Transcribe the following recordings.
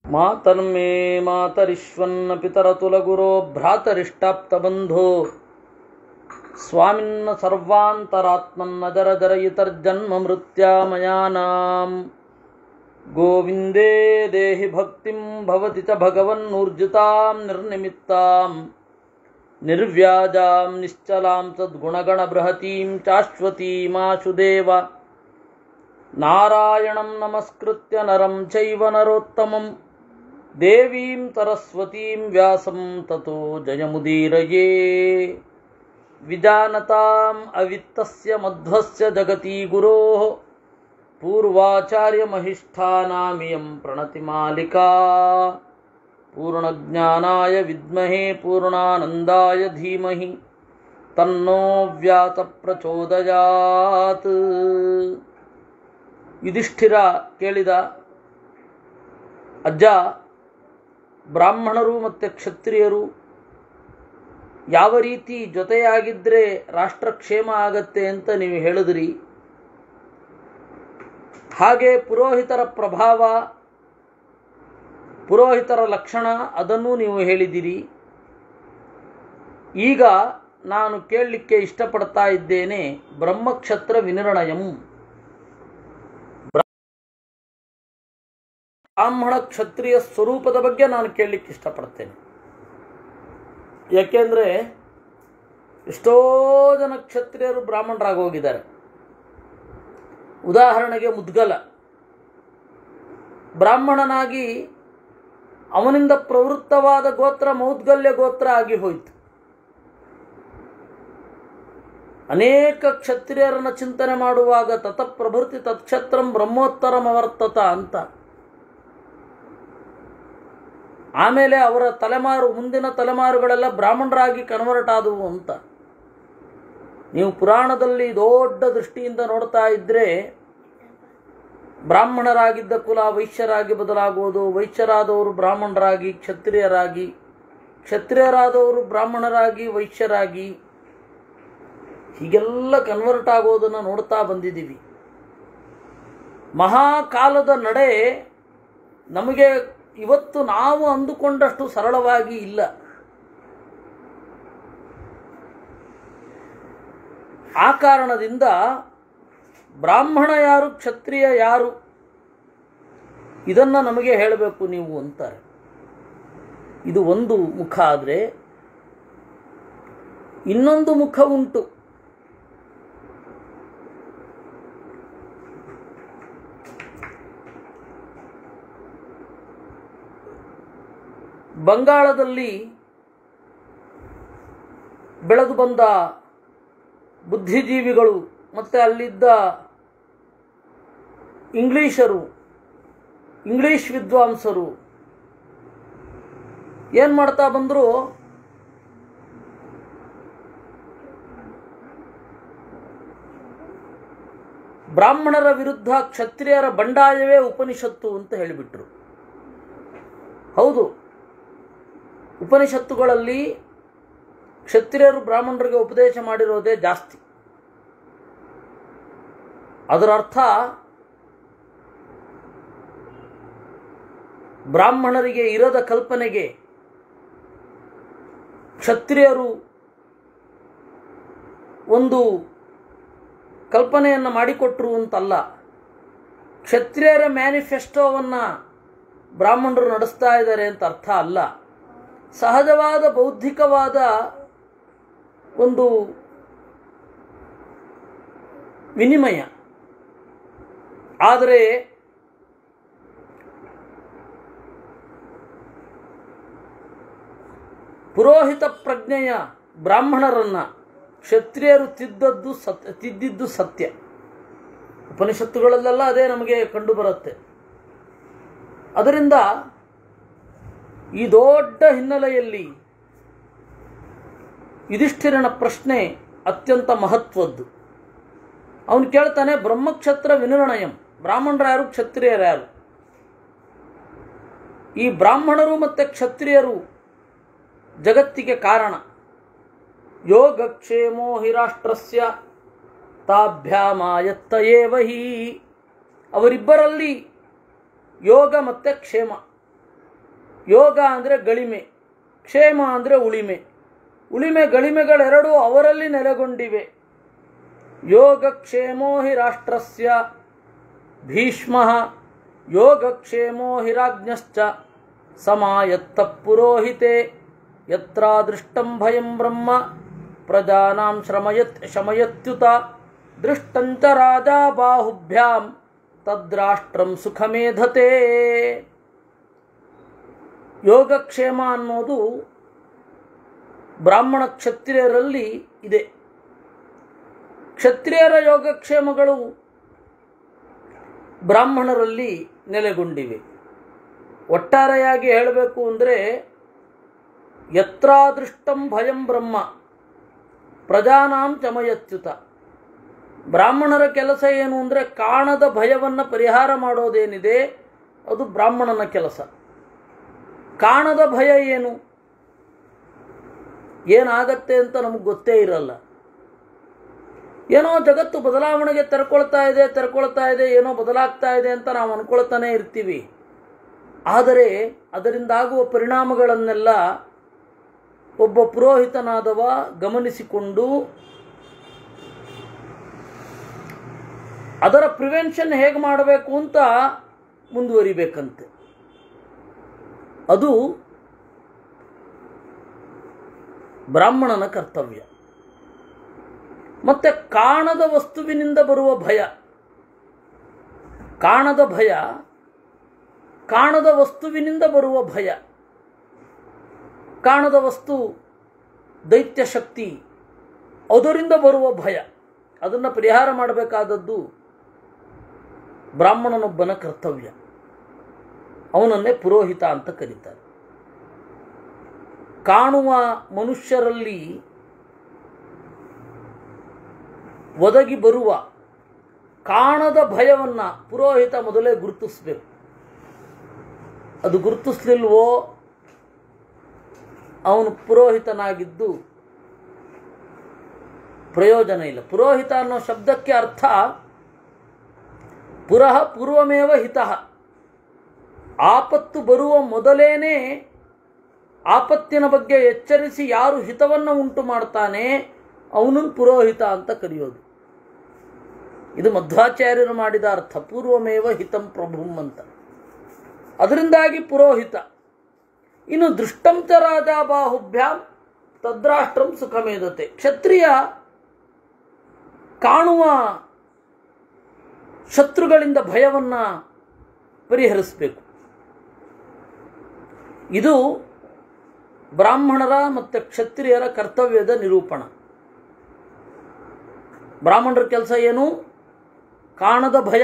ಮಾತರ್ಮೇ ಮಾತರಿಶ್ವನ್ನ ಪಿತರತುಲಗುರೋ ಭ್ರಾತರಿಷ್ಟಾಪ್ತಬಂಧೋ ಸ್ವಾಮಿನ್ನ ಸರ್ವಾಂತರಾತ್ಮನ್ನ ಜರ ಜರಯಿತರ್ಜನ್ಮ ಮೃತ್ಯಾಮಯಾನಾಂ ಗೋವಿಂದೇ ದೇಹಿ ಭಕ್ತಿಂ ಭವತಿ ಚ ಭಗವನ್ನೂರ್ಜಿತಾಂ ನಿರ್ನಿಮಿತ್ತಾಂ ನಿರ್ವ್ಯಾಜಾಂ ನಿಶ್ಚಲಾಂ ಸದ್ಗುಣಗಣಬೃಹತೀಂ ಚಾಶ್ವತೀಮಾಶುದೇವ ನಾರಾಯಣಂ ನಮಸ್ಕೃತ್ಯ ನರಂ ಚೈವ ನರೋತ್ತಮಂ ದೇವೀಂ ಸರಸ್ವತೀಂ ವ್ಯಾಸಂ ತತೋ ಜಯಮುದೀರಯೇ ವಿಜಾನತಾಂ ಅವಿತ್ತಸ್ಯ ಮಧ್ವಸ್ಯ ಜಗತಿ ಗುರೋಃ पूर्वाचार्यमहिष्ठानामियं प्रणतिमालिका पूर्णज्ञानाय विद्महे पूर्णानन्दाय धीमहि तन्नो ವ್ಯಾತಪ್ರಚೋದಯಾತ್ ಯುಧಿಷ್ಠಿರ ಕೇಳಿದ ಅಜ್ಜ ಬ್ರಾಹ್ಮಣರು ಮತ್ತು ಕ್ಷತ್ರಿಯರು ಯಾವ ರೀತಿ ಜೊತೆಯಾಗಿದ್ದರೆ ರಾಷ್ಟ್ರಕ್ಷೇಮ ಆಗತ್ತೆ ಅಂತ ನೀವು ಹೇಳಿದ್ರಿ ಹಾಗೆ ಪುರೋಹಿತರ ಪ್ರಭಾವ ಪುರೋಹಿತರ ಲಕ್ಷಣ ಅದನ್ನೂ ನೀವು ಹೇಳಿದಿರಿ ಈಗ ನಾನು ಕೇಳಲಿಕ್ಕೆ ಇಷ್ಟಪಡ್ತಾ ಇದ್ದೇನೆ ಬ್ರಹ್ಮಕ್ಷತ್ರ ವಿನಿರ್ಣಯಂ ಬ್ರಾಹ್ಮಣ ಕ್ಷತ್ರಿಯ ಸ್ವರೂಪದ ಬಗ್ಗೆ ನಾನು ಕೇಳಲಿಕ್ಕೆ ಇಷ್ಟಪಡ್ತೇನೆ ಯಾಕೆಂದರೆ ಎಷ್ಟೋ ಜನ ಕ್ಷತ್ರಿಯರು ಬ್ರಾಹ್ಮಣರಾಗಿ ಹೋಗಿದ್ದಾರೆ ಉದಾಹರಣೆಗೆ ಮುದ್ಗಲ ಬ್ರಾಹ್ಮಣನಾಗಿ ಅವನಿಂದ ಪ್ರವೃತ್ತವಾದ ಗೋತ್ರ ಮೌದ್ಗಲ್ಯ ಗೋತ್ರ ಆಗಿ ಹೋಯಿತು ಅನೇಕ ಕ್ಷತ್ರಿಯರನ್ನು ಚಿಂತನೆ ಮಾಡುವಾಗ ತತಪ್ರಭೃತಿ ತತ್ಕ್ಷತ್ರಂ ಬ್ರಹ್ಮೋತ್ತರಮವರ್ತತ ಅಂತ ಆಮೇಲೆ ಅವರ ತಲೆಮಾರು ಮುಂದಿನ ತಲೆಮಾರುಗಳೆಲ್ಲ ಬ್ರಾಹ್ಮಣರಾಗಿ ಕನ್ವರ್ಟ್ ಆದವು ಅಂತ ನೀವು ಪುರಾಣದಲ್ಲಿ ದೊಡ್ಡ ದೃಷ್ಟಿಯಿಂದ ನೋಡ್ತಾ ಇದ್ದರೆ ಬ್ರಾಹ್ಮಣರಾಗಿದ್ದ ಕುಲ ವೈಶ್ಯರಾಗಿ ಬದಲಾಗುವುದು ವೈಶ್ಯರಾದವರು ಬ್ರಾಹ್ಮಣರಾಗಿ ಕ್ಷತ್ರಿಯರಾಗಿ ಕ್ಷತ್ರಿಯರಾದವರು ಬ್ರಾಹ್ಮಣರಾಗಿ ವೈಶ್ಯರಾಗಿ ಹೀಗೆಲ್ಲ ಕನ್ವರ್ಟ್ ಆಗೋದನ್ನು ನೋಡ್ತಾ ಬಂದಿದ್ದೀವಿ ಮಹಾಕಾಲದ ನಡೆ ನಮಗೆ ಇವತ್ತು ನಾವು ಅಂದುಕೊಂಡಷ್ಟು ಸರಳವಾಗಿ ಇಲ್ಲ ಆ ಕಾರಣದಿಂದ ಬ್ರಾಹ್ಮಣ ಯಾರು ಕ್ಷತ್ರಿಯ ಯಾರು ಇದನ್ನು ನಮಗೆ ಹೇಳಬೇಕು ನೀವು ಅಂತಾರೆ ಇದು ಒಂದು ಮುಖ ಆದರೆ ಇನ್ನೊಂದು ಮುಖ ಉಂಟು ಬಂಗಾಳದಲ್ಲಿ ಬೆಳೆದು ಬಂದ ಬುದ್ಧಿಜೀವಿಗಳು ಮತ್ತು ಅಲ್ಲಿದ್ದ ಇಂಗ್ಲೀಷರು ಇಂಗ್ಲೀಷ್ ವಿದ್ವಾಂಸರು ಏನು ಮಾಡ್ತಾ ಬಂದರು ಬ್ರಾಹ್ಮಣರ ವಿರುದ್ಧ ಕ್ಷತ್ರಿಯರ ಬಂಡಾಯವೇ ಉಪನಿಷತ್ತು ಅಂತ ಹೇಳಿಬಿಟ್ರು ಹೌದು ಉಪನಿಷತ್ತುಗಳಲ್ಲಿ ಕ್ಷತ್ರಿಯರು ಬ್ರಾಹ್ಮಣರಿಗೆ ಉಪದೇಶ ಮಾಡಿರೋದೇ ಜಾಸ್ತಿ ಅದರ ಅರ್ಥ ಬ್ರಾಹ್ಮಣರಿಗೆ ಇರದ ಕಲ್ಪನೆಗೆ ಕ್ಷತ್ರಿಯರು ಒಂದು ಕಲ್ಪನೆಯನ್ನು ಮಾಡಿಕೊಟ್ರು ಅಂತಲ್ಲ ಕ್ಷತ್ರಿಯರ ಮ್ಯಾನಿಫೆಸ್ಟೋವನ್ನು ಬ್ರಾಹ್ಮಣರು ನಡೆಸ್ತಾ ಇದ್ದಾರೆ ಅಂತ ಅರ್ಥ ಅಲ್ಲ ಸಹಜವಾದ ಬೌದ್ಧಿಕವಾದ ಒಂದು ವಿನಿಮಯ ಆದರೆ ಪುರೋಹಿತ ಪ್ರಜ್ಞೆಯ ಬ್ರಾಹ್ಮಣರನ್ನು ಕ್ಷತ್ರಿಯರು ತಿದ್ದದ್ದು ಸತ್ಯ ತಿದ್ದಿದ್ದು ಸತ್ಯ ಉಪನಿಷತ್ತುಗಳಲ್ಲೆಲ್ಲ ಅದೇ ನಮಗೆ ಕಂಡುಬರುತ್ತೆ ಅದರಿಂದ ಈ ದೊಡ್ಡ ಹಿನ್ನೆಲೆಯಲ್ಲಿ ಯುಧಿಷ್ಠಿರನ ಪ್ರಶ್ನೆ ಅತ್ಯಂತ ಮಹತ್ವದ್ದು ಅವನು ಕೇಳ್ತಾನೆ ಬ್ರಹ್ಮಕ್ಷತ್ರ ವಿನಿರ್ಣಯಂ ಬ್ರಾಹ್ಮಣರು ಯಾರು ಕ್ಷತ್ರಿಯರು ಯಾರು ಈ ಬ್ರಾಹ್ಮಣರು ಮತ್ತು ಕ್ಷತ್ರಿಯರು ಜಗತ್ತಿಗೆ ಕಾರಣ ಯೋಗಕ್ಷೇಮೋ ಹಿ ರಾಷ್ಟ್ರಸ್ಯ ತಾಭ್ಯಾಮಾಯತ್ತ ಏವ ಹಿ ಅವರಿಬ್ಬರಲ್ಲಿ ಯೋಗ ಮತ್ತು ಕ್ಷೇಮ ಯೋಗ ಅಂದರೆ ಗಳಿಮೆ ಕ್ಷೇಮ ಅಂದರೆ ಉಳಿಮೆ ಉಳಿಮೆ ಗಳಿಮೆಗಳೆರಡೂ ಅವರಲ್ಲಿ ನೆಲೆಗೊಂಡಿವೆ ಯೋಗಕ್ಷೇಮೋ ಹಿ ರಾಷ್ಟ್ರಸ್ಯ ಭೀಷ್ಮ ಯೋಗಕ್ಷೇಮೋ ಹಿ ರಾಜ್ಞಶ್ಚ ಸಮಾಯತ್ತ ಪುರೋಹಿತೆ ಯತ್ರಾದೃಷ್ಟಂ ಭಯಂ ಬ್ರಹ್ಮ ಪ್ರಜಾನಾಂ ಶ್ರಮಯತ್ ಶಮಯತ್ಯುತ ದೃಷ್ಟಂಚ ರಾಜಾ ಬಾಹುಭ್ಯಾಂ ತದ್ರಾಷ್ಟ್ರಂ ಸುಖಮೇಧತೆ ಯೋಗಕ್ಷೇಮ ಅನ್ನೋದು ಬ್ರಾಹ್ಮಣ ಕ್ಷತ್ರಿಯರಲ್ಲಿ ಇದೆ ಕ್ಷತ್ರಿಯರ ಯೋಗಕ್ಷೇಮಗಳು ಬ್ರಾಹ್ಮಣರಲ್ಲಿ ನೆಲೆಗೊಂಡಿವೆ ಒಟ್ಟಾರೆಯಾಗಿ ಹೇಳಬೇಕು ಅಂದರೆ ಯತ್ರಾದೃಷ್ಟಂ ಭಯಂ ಬ್ರಹ್ಮ ಪ್ರಜಾನಾಂ ಚಮಯತ್ಯುತ ಬ್ರಾಹ್ಮಣರ ಕೆಲಸ ಏನು ಅಂದರೆ ಕಾಣದ ಭಯವನ್ನು ಪರಿಹಾರ ಮಾಡೋದೇನಿದೆ ಅದು ಬ್ರಾಹ್ಮಣನ ಕೆಲಸ ಕಾಣದ ಭಯ ಏನು ಏನಾಗತ್ತೆ ಅಂತ ನಮಗೆ ಗೊತ್ತೇ ಇರಲ್ಲ ಏನೋ ಜಗತ್ತು ಬದಲಾವಣೆಗೆ ತೆರ್ಕೊಳ್ತಾ ಇದೆ ತೆರ್ಕೊಳ್ತಾ ಇದೆ ಏನೋ ಬದಲಾಗ್ತಾ ಇದೆ ಅಂತ ನಾವು ಅನ್ಕೊಳ್ತಾನೆ ಇರ್ತೀವಿ ಆದರೆ ಅದರಿಂದಾಗುವ ಪರಿಣಾಮಗಳನ್ನೆಲ್ಲ ಒಬ್ಬ ಪುರೋಹಿತನಾದವ ಗಮನಿಸಿಕೊಂಡು ಅದರ ಪ್ರಿವೆನ್ಷನ್ ಹೇಗೆ ಮಾಡಬೇಕು ಅಂತ ಮುಂದುವರಿಬೇಕಂತೆ ಅದು ಬ್ರಾಹ್ಮಣನ ಕರ್ತವ್ಯ ಮತ್ತೆ ಕಾಣದ ವಸ್ತುವಿನಿಂದ ಬರುವ ಭಯ ಕಾಣದ ಭಯ ಕಾಣದ ವಸ್ತುವಿನಿಂದ ಬರುವ ಭಯ ಕಾಣದ ವಸ್ತು ದೈತ್ಯ ಶಕ್ತಿ ಅದರಿಂದ ಬರುವ ಭಯ ಅದನ್ನು ಪರಿಹಾರ ಮಾಡಬೇಕಾದದ್ದು ಬ್ರಾಹ್ಮಣನೊಬ್ಬನ ಕರ್ತವ್ಯ ಅವನನ್ನೇ ಪುರೋಹಿತ ಅಂತ ಕರೀತಾರೆ ಕಾಣುವ ಮನುಷ್ಯರಲ್ಲಿ ಒದಗಿ ಬರುವ ಕಾಣದ ಭಯವನ್ನು ಪುರೋಹಿತ ಮೊದಲೇ ಗುರುತಿಸ್ಬೇಕು ಅದು ಗುರುತಿಸ್ಲಿಲ್ವೋ ಅವನು ಪುರೋಹಿತನಾಗಿದ್ದು ಪ್ರಯೋಜನ ಇಲ್ಲ ಪುರೋಹಿತ ಅನ್ನೋ ಶಬ್ದಕ್ಕೆ ಅರ್ಥ ಪುರಃ ಪೂರ್ವಮೇವ ಹಿತಃ ಆಪತ್ತು ಬರುವ ಮೊದಲೇನೆ ಆಪತ್ತಿನ ಬಗ್ಗೆ ಎಚ್ಚರಿಸಿ ಯಾರು ಹಿತವನ್ನು ಉಂಟು ಮಾಡ್ತಾನೆ ಅವನನ್ನು ಪುರೋಹಿತ ಅಂತ ಕರೆಯೋದು ಇದು ಮಧ್ವಾಚಾರ್ಯರು ಮಾಡಿದ ಅರ್ಥ ಪೂರ್ವಮೇವ ಹಿತಂ ಪ್ರಭುಂ ಅಂತ ಅದರಿಂದಾಗಿ ಪುರೋಹಿತ ಇನ್ನು ದೃಷ್ಟಂಚ ರಾಜ ಬಾಹುಭ್ಯಾಂ ತದ್ರಾಷ್ಟ್ರಂ ಸುಖಮೇದತೆ ಕ್ಷತ್ರಿಯ ಕಾಣುವ ಶತ್ರುಗಳಿಂದ ಭಯವನ್ನು ಪರಿಹರಿಸಬೇಕು ಇದು ಬ್ರಾಹ್ಮಣರ ಮತ್ತು ಕ್ಷತ್ರಿಯರ ಕರ್ತವ್ಯದ ನಿರೂಪಣ ಬ್ರಾಹ್ಮಣರ ಕೆಲಸ ಏನು ಕಾಣದ ಭಯ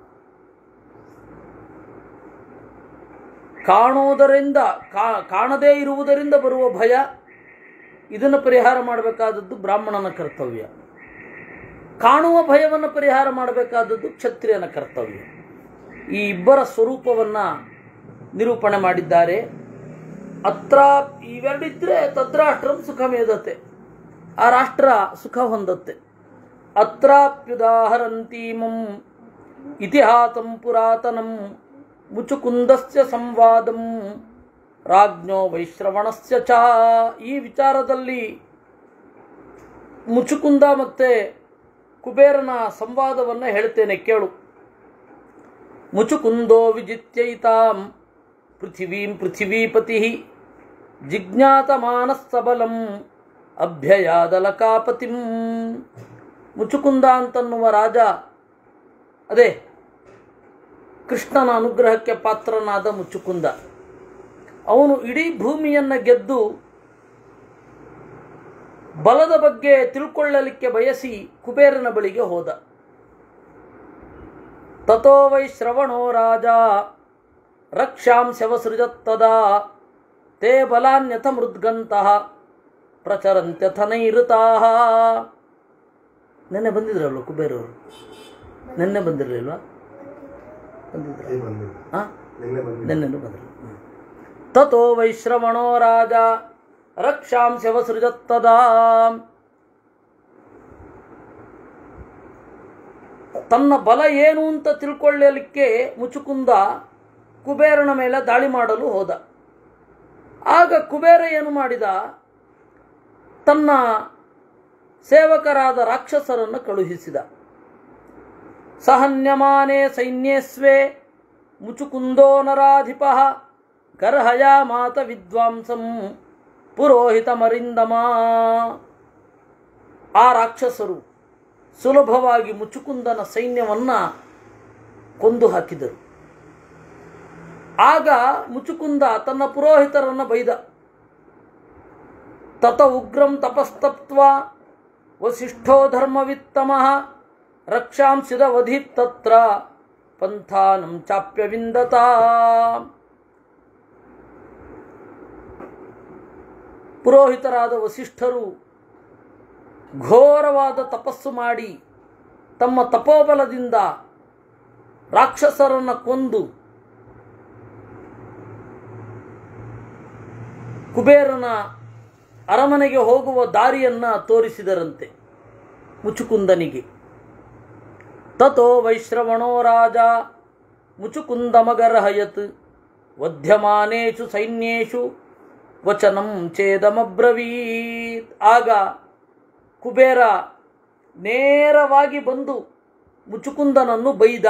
ಕಾಣೋದರಿಂದ ಕಾ- ಕಾಣದೇ ಇರುವುದರಿಂದ ಬರುವ ಭಯ ಇದನ್ನು ಪರಿಹಾರ ಮಾಡಬೇಕಾದದ್ದು ಬ್ರಾಹ್ಮಣನ ಕರ್ತವ್ಯ ಕಾಣುವ ಭಯವನ್ನು ಪರಿಹಾರ ಮಾಡಬೇಕಾದದ್ದು ಕ್ಷತ್ರಿಯನ ಕರ್ತವ್ಯ ಈ ಇಬ್ಬರ ಸ್ವರೂಪವನ್ನು ನಿರೂಪಣೆ ಮಾಡಿದ್ದಾರೆ ಅತ್ರ ಇವೆರಡಿದ್ರೆ ತದ್ರಾಷ್ಟ್ರಂ ಸುಖಮೇದತೆ ಆ ರಾಷ್ಟ್ರ ಸುಖ ಹೊಂದತ್ತೆ ಅತ್ರಾಪ್ಯುದಾಹರಂತೀಮಂ ಇತಿಹಾಸಂ ಪುರಾತನಂ ಮುಚುಕುಂದಸ್ಯ ಸಂವಾದಂ ರಾಜ್ಞೋ ವೈಶ್ರವಣಸ್ಯ ಚ ಈ ವಿಚಾರದಲ್ಲಿ ಮುಚುಕುಂದ ಮತ್ತೆ ಕುಬೇರನ ಸಂವಾದವನ್ನು ಹೇಳ್ತೇನೆ ಕೇಳು ಮುಚುಕುಂದೋ ವಿಜಿತ್ಯೈತಾಂ ಪೃಥಿವೀಂ ಪೃಥಿವೀಪತಿ ಜಿಜ್ಞಾತಮಾನಸ್ಸಬಲಂ ಅಭ್ಯಯಾದಲಕಾಪತಿಂ ಮುಚುಕುಂದ ಅಂತನ್ನುವ ರಾಜ ಅದೇ ಕೃಷ್ಣನ ಅನುಗ್ರಹಕ್ಕೆ ಪಾತ್ರನಾದ ಮುಚುಕುಂದ ಅವನು ಇಡೀ ಭೂಮಿಯನ್ನು ಗೆದ್ದು ಬಲದ ಬಗ್ಗೆ ತಿಳ್ಕೊಳ್ಳಲಿಕ್ಕೆ ಬಯಸಿ ಕುಬೇರನ ಬಳಿಗೆ ಹೋದ ತಥೋ ವೈ ಶ್ರವಣೋ ರಾಜ ರಕ್ಷಾಂ ಶವಸೃಜತ್ತದಾ ತೇ ಬಲಾನ್ಯಥ ಮೃದ್ಗಂತಃ ಪ್ರಚರಂತ್ಯಥ ನೈಋತಾಃ ನೆನ್ನೆ ಬಂದಿದ್ರಲ್ವ ಕುಬೇರವರು ನೆನ್ನೆ ಬಂದಿರಲಿಲ್ವಾ ಬಂದಿದ್ರ ಏ ಬಂದಿಲ್ಲ ಹಾಂ ನಿನ್ನೆ ಬಂದಿಲ್ಲ ನೆನ್ನೆನು ಬಂದರು ತಥೋ ವೈಶ್ರವಣೋ ರಾಜ ರಕ್ಷಾಂ ಶವಸೃಜತ್ತದಾ ತನ್ನ ಬಲ ಏನು ಅಂತ ತಿಳ್ಕೊಳ್ಳಲಿಕ್ಕೆ ಮುಚುಕುಂದ ಕುಬೇರನ ಮೇಲೆ ದಾಳಿ ಮಾಡಲು ಹೋದ ಆಗ ಕುಬೇರ ಏನು ಮಾಡಿದ ತನ್ನ ಸೇವಕರಾದ ರಾಕ್ಷಸರನ್ನು ಕಳುಹಿಸಿದ ಸಹನ್ಯಮಾನೆ ಸೈನ್ಯಸ್ವೇ ಮುಚುಕುಂದೋ ನರಾಧಿಪ ಗರ್ಹಯ ಮಾತ ವಿದ್ವಾಂಸಂ ಪುರೋಹಿತ ಮರಿಂದಮ ಆ ರಾಕ್ಷಸರು ಸುಲಭವಾಗಿ ಮುಚುಕುಂದನ ಸೈನ್ಯವನ್ನ ಕೊಂದು ಹಾಕಿದರು ಆಗ ಮುಚುಕುಂದ ತನ್ನ ಪುರೋಹಿತರನ್ನು ಬೈದ ತತ ಉಗ್ರಂ ತಪಸ್ತಪ್ತ್ವ ವಸಿಷ್ಠೋ ಧರ್ಮವಿತ್ತಮ ರಕ್ಷಾಂಸಿದವಧಿತ್ತತ್ರ ಪಂಥಾನಂ ಚಾಪ್ಯವಿಂದತ ಪುರೋಹಿತರಾದ ವಸಿಷ್ಠರು ಘೋರವಾದ ತಪಸ್ಸು ಮಾಡಿ ತಮ್ಮ ತಪೋಬಲದಿಂದ ರಾಕ್ಷಸರನ್ನು ಕೊಂದು ಕುಬೇರನ ಅರಮನೆಗೆ ಹೋಗುವ ದಾರಿಯನ್ನ ತೋರಿಸಿದರಂತೆ ಮುಚುಕುಂದನಿಗೆ ತಥೋ ವೈಶ್ರವಣೋ ರಾಜ ಮುಚುಕುಂದಮಗರ್ಹಯತ್ ವಧ್ಯಮಾನೇಷು ಸೈನ್ಯೇಷು ವಚನಂ ಛೇದಮಬ್ರವೀತ್ ಆಗ ಕುಬೇರ ನೇರವಾಗಿ ಬಂದು ಮುಚುಕುಂದನನ್ನು ಬೈದ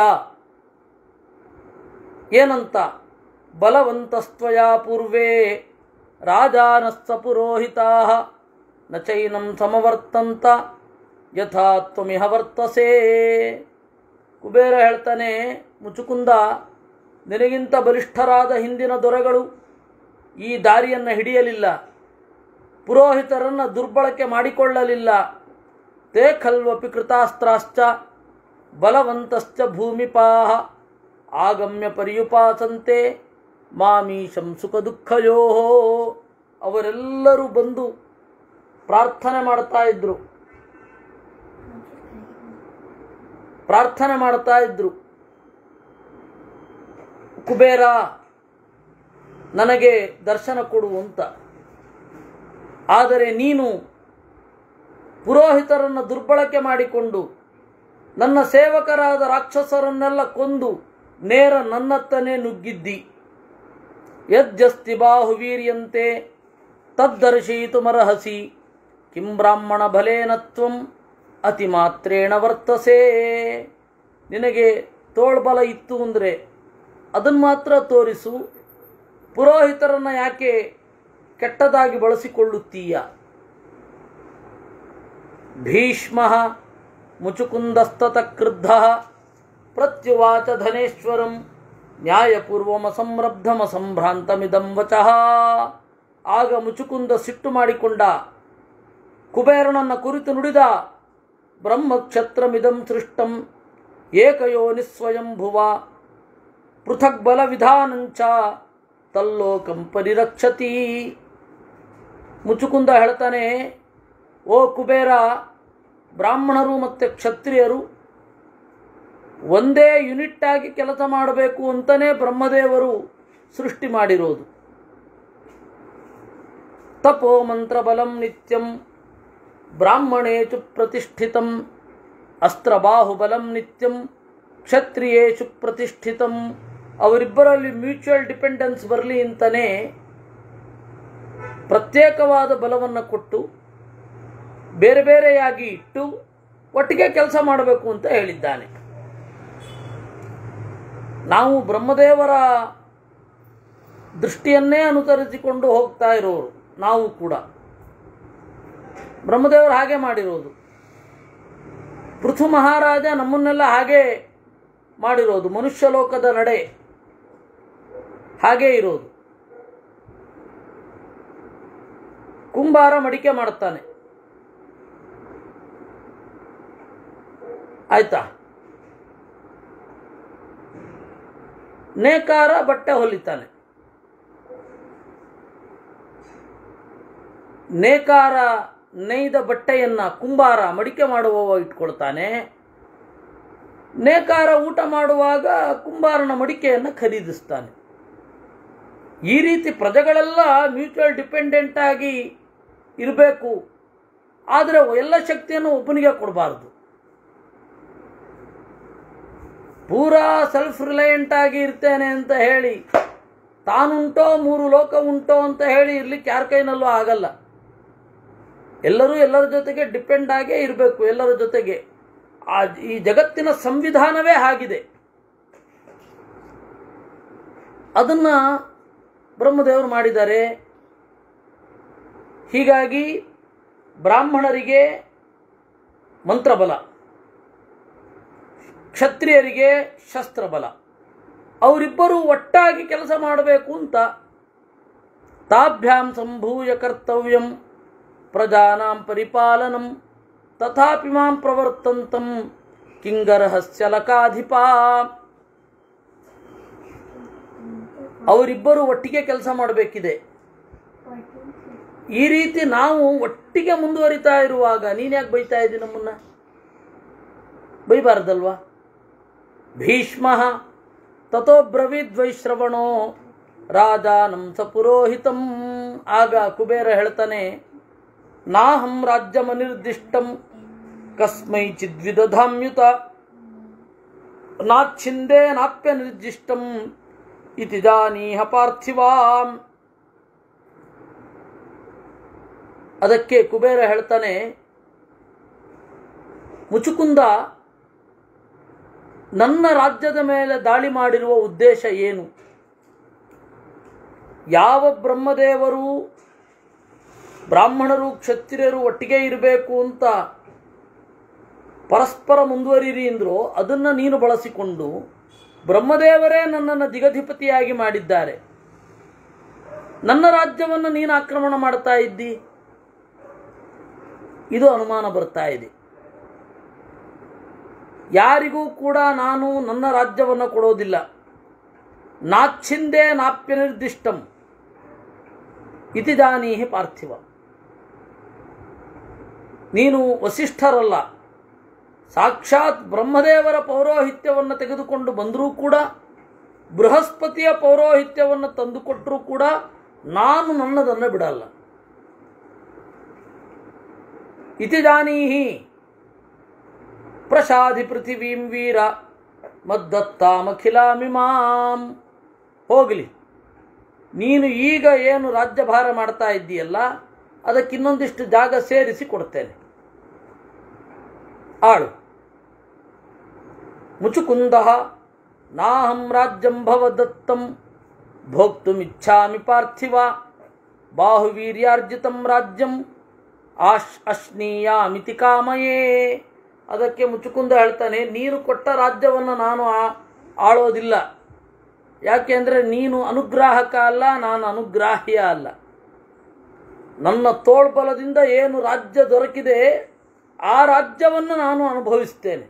ಏನಂತ ಬಲವಂತಸ್ತ್ವಯ ಪೂರ್ವೇ ರಾಜಾನಸ್ಸ ಪುರೋಹಿತಾ ನ ಚೈನಂ ಸಮವರ್ತಂತ ಯಥಾ ತ್ವಮಿಹ ವರ್ತಸೇ ಕುಬೇರ ಹೇಳ್ತಾನೆ ಮುಚುಕುಂದ ನಿನಗಿಂತ ಬಲಿಷ್ಠರಾದ ಹಿಂದಿನ ದೊರೆಗಳು ಈ ದಾರಿಯನ್ನು ಹಿಡಿಯಲಿಲ್ಲ ಪುರೋಹಿತರನ್ನು ದುರ್ಬಳಕೆ ಮಾಡಿಕೊಳ್ಳಲಿಲ್ಲ ತೇ ಖಲ್ವಪಿ ಕೃತಾಸ್ತ್ರಾಶ್ಚ ಬಲವಂತಶ್ಚ ಭೂಮಿಪಾಹ ಆಗಮ್ಯ ಪರ್ಯುಪಾಸಂತೆ ಮಾಮೀಶಂ ಸುಖ ದುಃಖಯೋ ಅವರೆಲ್ಲರೂ ಬಂದು ಪ್ರಾರ್ಥನೆ ಮಾಡ್ತಾ ಇದ್ರು ಪ್ರಾರ್ಥನೆ ಮಾಡ್ತಾ ಇದ್ರು ಕುಬೇರ ನನಗೆ ದರ್ಶನ ಕೊಡು ಅಂತ ಆದರೆ ನೀನು ಪುರೋಹಿತರನ್ನು ದುರ್ಬಳಕೆ ಮಾಡಿಕೊಂಡು ನನ್ನ ಸೇವಕರಾದ ರಾಕ್ಷಸರನ್ನೆಲ್ಲ ಕೊಂದು ನೇರ ನನ್ನತ್ತನೇ ನುಗ್ಗಿದ್ದಿ ಯಜ್ಜಸ್ತಿ ಬಾಹುವೀರ್ಯಂತೆ ತದ್ದರ್ಶಯಿತುಮರ್ಹಸಿ ಕಿಂ ಬ್ರಾಹ್ಮಣ ಬಲೇನ ತ್ವಂ ಅತಿ ಮಾತ್ರೇಣ ವರ್ತಸೆ ನಿನಗೆ ತೋಳ್ಬಲ ಇತ್ತು ಅಂದರೆ ಅದನ್ನು ಮಾತ್ರ ತೋರಿಸು ಪುರೋಹಿತರನ್ನು ಯಾಕೆ ಕೆಟ್ಟದಾಗಿ ಬಳಸಿಕೊಳ್ಳುತ್ತೀಯ ಭೀಷ್ಮ ಮುಚುಕುಂದಸ್ತತ ಕ್ರುದ್ಧ ಪ್ರತ್ಯುವಾಚ ಧನೇಶ್ವರಂ ನ್ಯಾಯಪೂರ್ವಮಸಂರಬ್ಧಮ ಸಂಭ್ರಾಂತಮಿದಂ ವಚಃ ಆಗ ಮುಚುಕುಂದ ಸಿಟ್ಟು ಮಾಡಿಕೊಂಡ ಕುಬೇರನನ್ನ ಕುರಿತು ನುಡಿದ ಬ್ರಹ್ಮಕ್ಷತ್ರಮಿದಂ ಸೃಷ್ಟಂ ಏಕಯೋನಿಸ್ವಯಂಭುವ ಪೃಥಕ್ ಬಲ ವಿಧಾನಂಚ ತಲ್ಲೋಕಂ ಪರಿರಕ್ಷತಿ ಮುಚುಕುಂದ ಹೇಳ್ತಾನೆ ಓ ಕುಬೇರ ಬ್ರಾಹ್ಮಣರು ಮತ್ತು ಕ್ಷತ್ರಿಯರು ಒಂದೇ ಯೂನಿಟ್ ಆಗಿ ಕೆಲಸ ಮಾಡಬೇಕು ಅಂತಲೇ ಬ್ರಹ್ಮದೇವರು ಸೃಷ್ಟಿ ಮಾಡಿರೋದು ತಪೋ ಮಂತ್ರಬಲಂ ನಿತ್ಯಂ ಬ್ರಾಹ್ಮಣೇಚು ಪ್ರತಿಷ್ಠಿತಂ ಅಸ್ತ್ರಬಾಹುಬಲಂ ನಿತ್ಯಂ ಕ್ಷತ್ರಿಯೇಷು ಪ್ರತಿಷ್ಠಿತಂ ಅವರಿಬ್ಬರಲ್ಲಿ ಮ್ಯೂಚುವಲ್ ಡಿಪೆಂಡೆನ್ಸ್ ಬರಲಿ ಅಂತಲೇ ಪ್ರತ್ಯೇಕವಾದ ಬಲವನ್ನು ಕೊಟ್ಟು ಬೇರೆ ಬೇರೆಯಾಗಿ ಇಟ್ಟು ಒಟ್ಟಿಗೆ ಕೆಲಸ ಮಾಡಬೇಕು ಅಂತ ಹೇಳಿದ್ದಾನೆ ನಾವು ಬ್ರಹ್ಮದೇವರ ದೃಷ್ಟಿಯನ್ನೇ ಅನುಸರಿಸಿಕೊಂಡು ಹೋಗ್ತಾ ಇರೋರು ನಾವು ಕೂಡ ಬ್ರಹ್ಮದೇವರು ಹಾಗೆ ಮಾಡಿರೋದು ಪೃಥು ಮಹಾರಾಜ ನಮ್ಮನ್ನೆಲ್ಲ ಹಾಗೆ ಮಾಡಿರೋದು ಮನುಷ್ಯ ಲೋಕದ ನಡೆ ಹಾಗೇ ಇರೋದು ಕುಂಬಾರ ಮಡಿಕೆ ಮಾಡುತ್ತಾನೆ ಆಯ್ತಾ ನೇಕಾರ ಬಟ್ಟೆ ಹೊಲಿತಾನೆ ನೇಕಾರ ನೇಯ್ದ ಬಟ್ಟೆಯನ್ನ ಕುಂಬಾರ ಮಡಿಕೆ ಮಾಡುವವ ಇಟ್ಕೊಳ್ತಾನೆ ನೇಕಾರ ಊಟ ಮಾಡುವಾಗ ಕುಂಬಾರನ ಮಡಿಕೆಯನ್ನು ಖರೀದಿಸ್ತಾನೆ ಈ ರೀತಿ ಪ್ರಜೆಗಳೆಲ್ಲ ಮ್ಯೂಚುವಲ್ ಡಿಪೆಂಡೆಂಟ್ ಆಗಿ ಇರಬೇಕು ಆದರೆ ಎಲ್ಲ ಶಕ್ತಿಯನ್ನು ಒಬ್ಬನಿಗೆ ಕೊಡಬಾರ್ದು ಪೂರಾ ಸೆಲ್ಫ್ ರಿಲಯಂಟ್ ಆಗಿ ಇರ್ತೇನೆ ಅಂತ ಹೇಳಿ ತಾನುಂಟೋ ಮೂರು ಲೋಕ ಉಂಟೋ ಅಂತ ಹೇಳಿ ಇರ್ಲಿಕ್ಕೆ ಯಾರ ಕೈನಲ್ಲೂ ಆಗಲ್ಲ ಎಲ್ಲರೂ ಎಲ್ಲರ ಜೊತೆಗೆ ಡಿಪೆಂಡ್ ಆಗೇ ಇರಬೇಕು ಎಲ್ಲರ ಜೊತೆಗೆ ಆ ಈ ಜಗತ್ತಿನ ಸಂವಿಧಾನವೇ ಆಗಿದೆ ಅದನ್ನ ಬ್ರಹ್ಮದೇವರು ಮಾಡಿದ್ದಾರೆ ಹೀಗಾಗಿ ಬ್ರಾಹ್ಮಣರಿಗೆ ಮಂತ್ರಬಲ ಕ್ಷತ್ರಿಯರಿಗೆ ಶಸ್ತ್ರಬಲ ಅವರಿಬ್ಬರು ಒಟ್ಟಾಗಿ ಕೆಲಸ ಮಾಡಬೇಕು ಅಂತ ತಾಭ್ಯಾಂ ಸಂಭೂಯ ಕರ್ತವ್ಯಂ ಪ್ರಜಾನಾಂ ಪರಿಪಾಲನಂ ತಥಾಪಿ ಮಾಂ ಪ್ರವರ್ತಂತಂ ಕಿಂಗರಹಸ್ಯ ಲಕಾಧಿಪ ಅವರಿಬ್ಬರು ಒಟ್ಟಿಗೆ ಕೆಲಸ ಮಾಡಬೇಕಿದೆ ಈ ರೀತಿ ನಾವು ಒಟ್ಟಿಗೆ ಮುಂದುವರಿತಾ ಇರುವಾಗ ನೀನ್ಯಾಕೆ ಬೈತಾ ಇದ್ದಿ ನಮ್ಮನ್ನ ಬೈಬಾರ್ದಲ್ವಾ ಭೀಷ್ಮ ತಥೋ ಬ್ರವೀದ್ವೈಶ್ರವಣೋ ರಾಜಾನಂ ಸ ಪುರೋಹಿತಂ ಆಗ ಕುಬೇರ ಹೇಳ್ತಾನೆ ನಾಹಂ ರಾಜ್ಯಮನಿರ್ದಿಷ್ಟಂ ಕಸ್ಮೈಚಿದ್ ವಿದಧಾಮ್ಯುತ ನಾಚ್ಛಿಂದೇ ನಾಪ್ಯ ನಿರ್ದಿಷ್ಟಂ ಇತಿ ಜಾನೀಹ ಪಾರ್ಥಿವಾಂ ಅದಕ್ಕೆ ಕುಬೇರ ಹೇಳ್ತಾನೆ ಮುಚುಕುಂದ ನನ್ನ ರಾಜ್ಯದ ಮೇಲೆ ದಾಳಿ ಮಾಡಿರುವ ಉದ್ದೇಶ ಏನು ಯಾವ ಬ್ರಹ್ಮದೇವರು ಬ್ರಾಹ್ಮಣರು ಕ್ಷತ್ರಿಯರು ಒಟ್ಟಿಗೆ ಇರಬೇಕು ಅಂತ ಪರಸ್ಪರ ಮುಂದುವರಿರಿ ಅಂದ್ರೋ ಅದನ್ನು ನೀನು ಬಳಸಿಕೊಂಡು ಬ್ರಹ್ಮದೇವರೇ ನನ್ನನ್ನು ದಿಗಧಿಪತಿಯಾಗಿ ಮಾಡಿದ್ದಾರೆ ನನ್ನ ರಾಜ್ಯವನ್ನು ನೀನು ಆಕ್ರಮಣ ಮಾಡ್ತಾ ಇದ್ದಿ ಇದು ಅನುಮಾನ ಬರ್ತಾ ಇದೆ ಯಾರಿಗೂ ಕೂಡ ನಾನು ನನ್ನ ರಾಜ್ಯವನ್ನು ಕೊಡೋದಿಲ್ಲ ನಾಚ್ಛಿಂದೇ ನಾಪ್ಯ ನಿರ್ದಿಷ್ಟಂ ಇತಿ ಜಾನೀಹಿ ಪಾರ್ಥಿವ ನೀನು ವಸಿಷ್ಠರಲ್ಲ ಸಾಕ್ಷಾತ್ ಬ್ರಹ್ಮದೇವರ ಪೌರೋಹಿತ್ಯವನ್ನು ತೆಗೆದುಕೊಂಡು ಬಂದರೂ ಕೂಡ ಬೃಹಸ್ಪತಿಯ ಪೌರೋಹಿತ್ಯವನ್ನು ತಂದುಕೊಟ್ಟರೂ ಕೂಡ ನಾನು ನನ್ನದನ್ನು ಬಿಡಲ್ಲ ಇತಿ ಜಾನೀಹಿ ಪ್ರಸಾದಿ ಪೃಥಿವೀಂ ವೀರ ಮದ್ದತ್ತಾಮಖಿಲಾಮಿಮಾಂ ಹೋಗಲಿ ನೀನು ಈಗ ಏನು ರಾಜ್ಯಭಾರ ಮಾಡ್ತಾ ಇದ್ದೀಯಲ್ಲ ಅದಕ್ಕೆ ಇನ್ನೊಂದಿಷ್ಟು ಜಾಗ ಸೇರಿಸಿ ಕೊಡ್ತೇನೆ ಆಳು ಮುಚುಕುಂದ ನಾಹಂ ರಾಜ್ಯಂ ಭವದತ್ತಂ ಭೋಕ್ತುಮಿಚ್ಛಾಮಿ ಪಾರ್ಥಿವ ಬಾಹುವೀರ್ಯಾರ್ಜಿತಂ ರಾಜ್ಯಂ ಆಶ್ ಅಶ್ನೀಯಾಮಿತಿ ಕಾಮಯೇ ಅದಕ್ಕೆ ಮುಚುಕುಂದ ಹೇಳ್ತಾನೆ ನೀನು ಕೊಟ್ಟ ರಾಜ್ಯವನ್ನು ನಾನು ಆ- ಆಳೋದಿಲ್ಲ ಯಾಕೆಂದರೆ ನೀನು ಅನುಗ್ರಾಹಕ ಅಲ್ಲ ನಾನು ಅನುಗ್ರಾಹ್ಯ ಅಲ್ಲ ನನ್ನ ತೋಳ್ಬಲದಿಂದ ಏನು ರಾಜ್ಯ ದೊರಕಿದೆ ಆ ರಾಜ್ಯವನ್ನು ನಾನು ಅನುಭವಿಸ್ತೇನೆ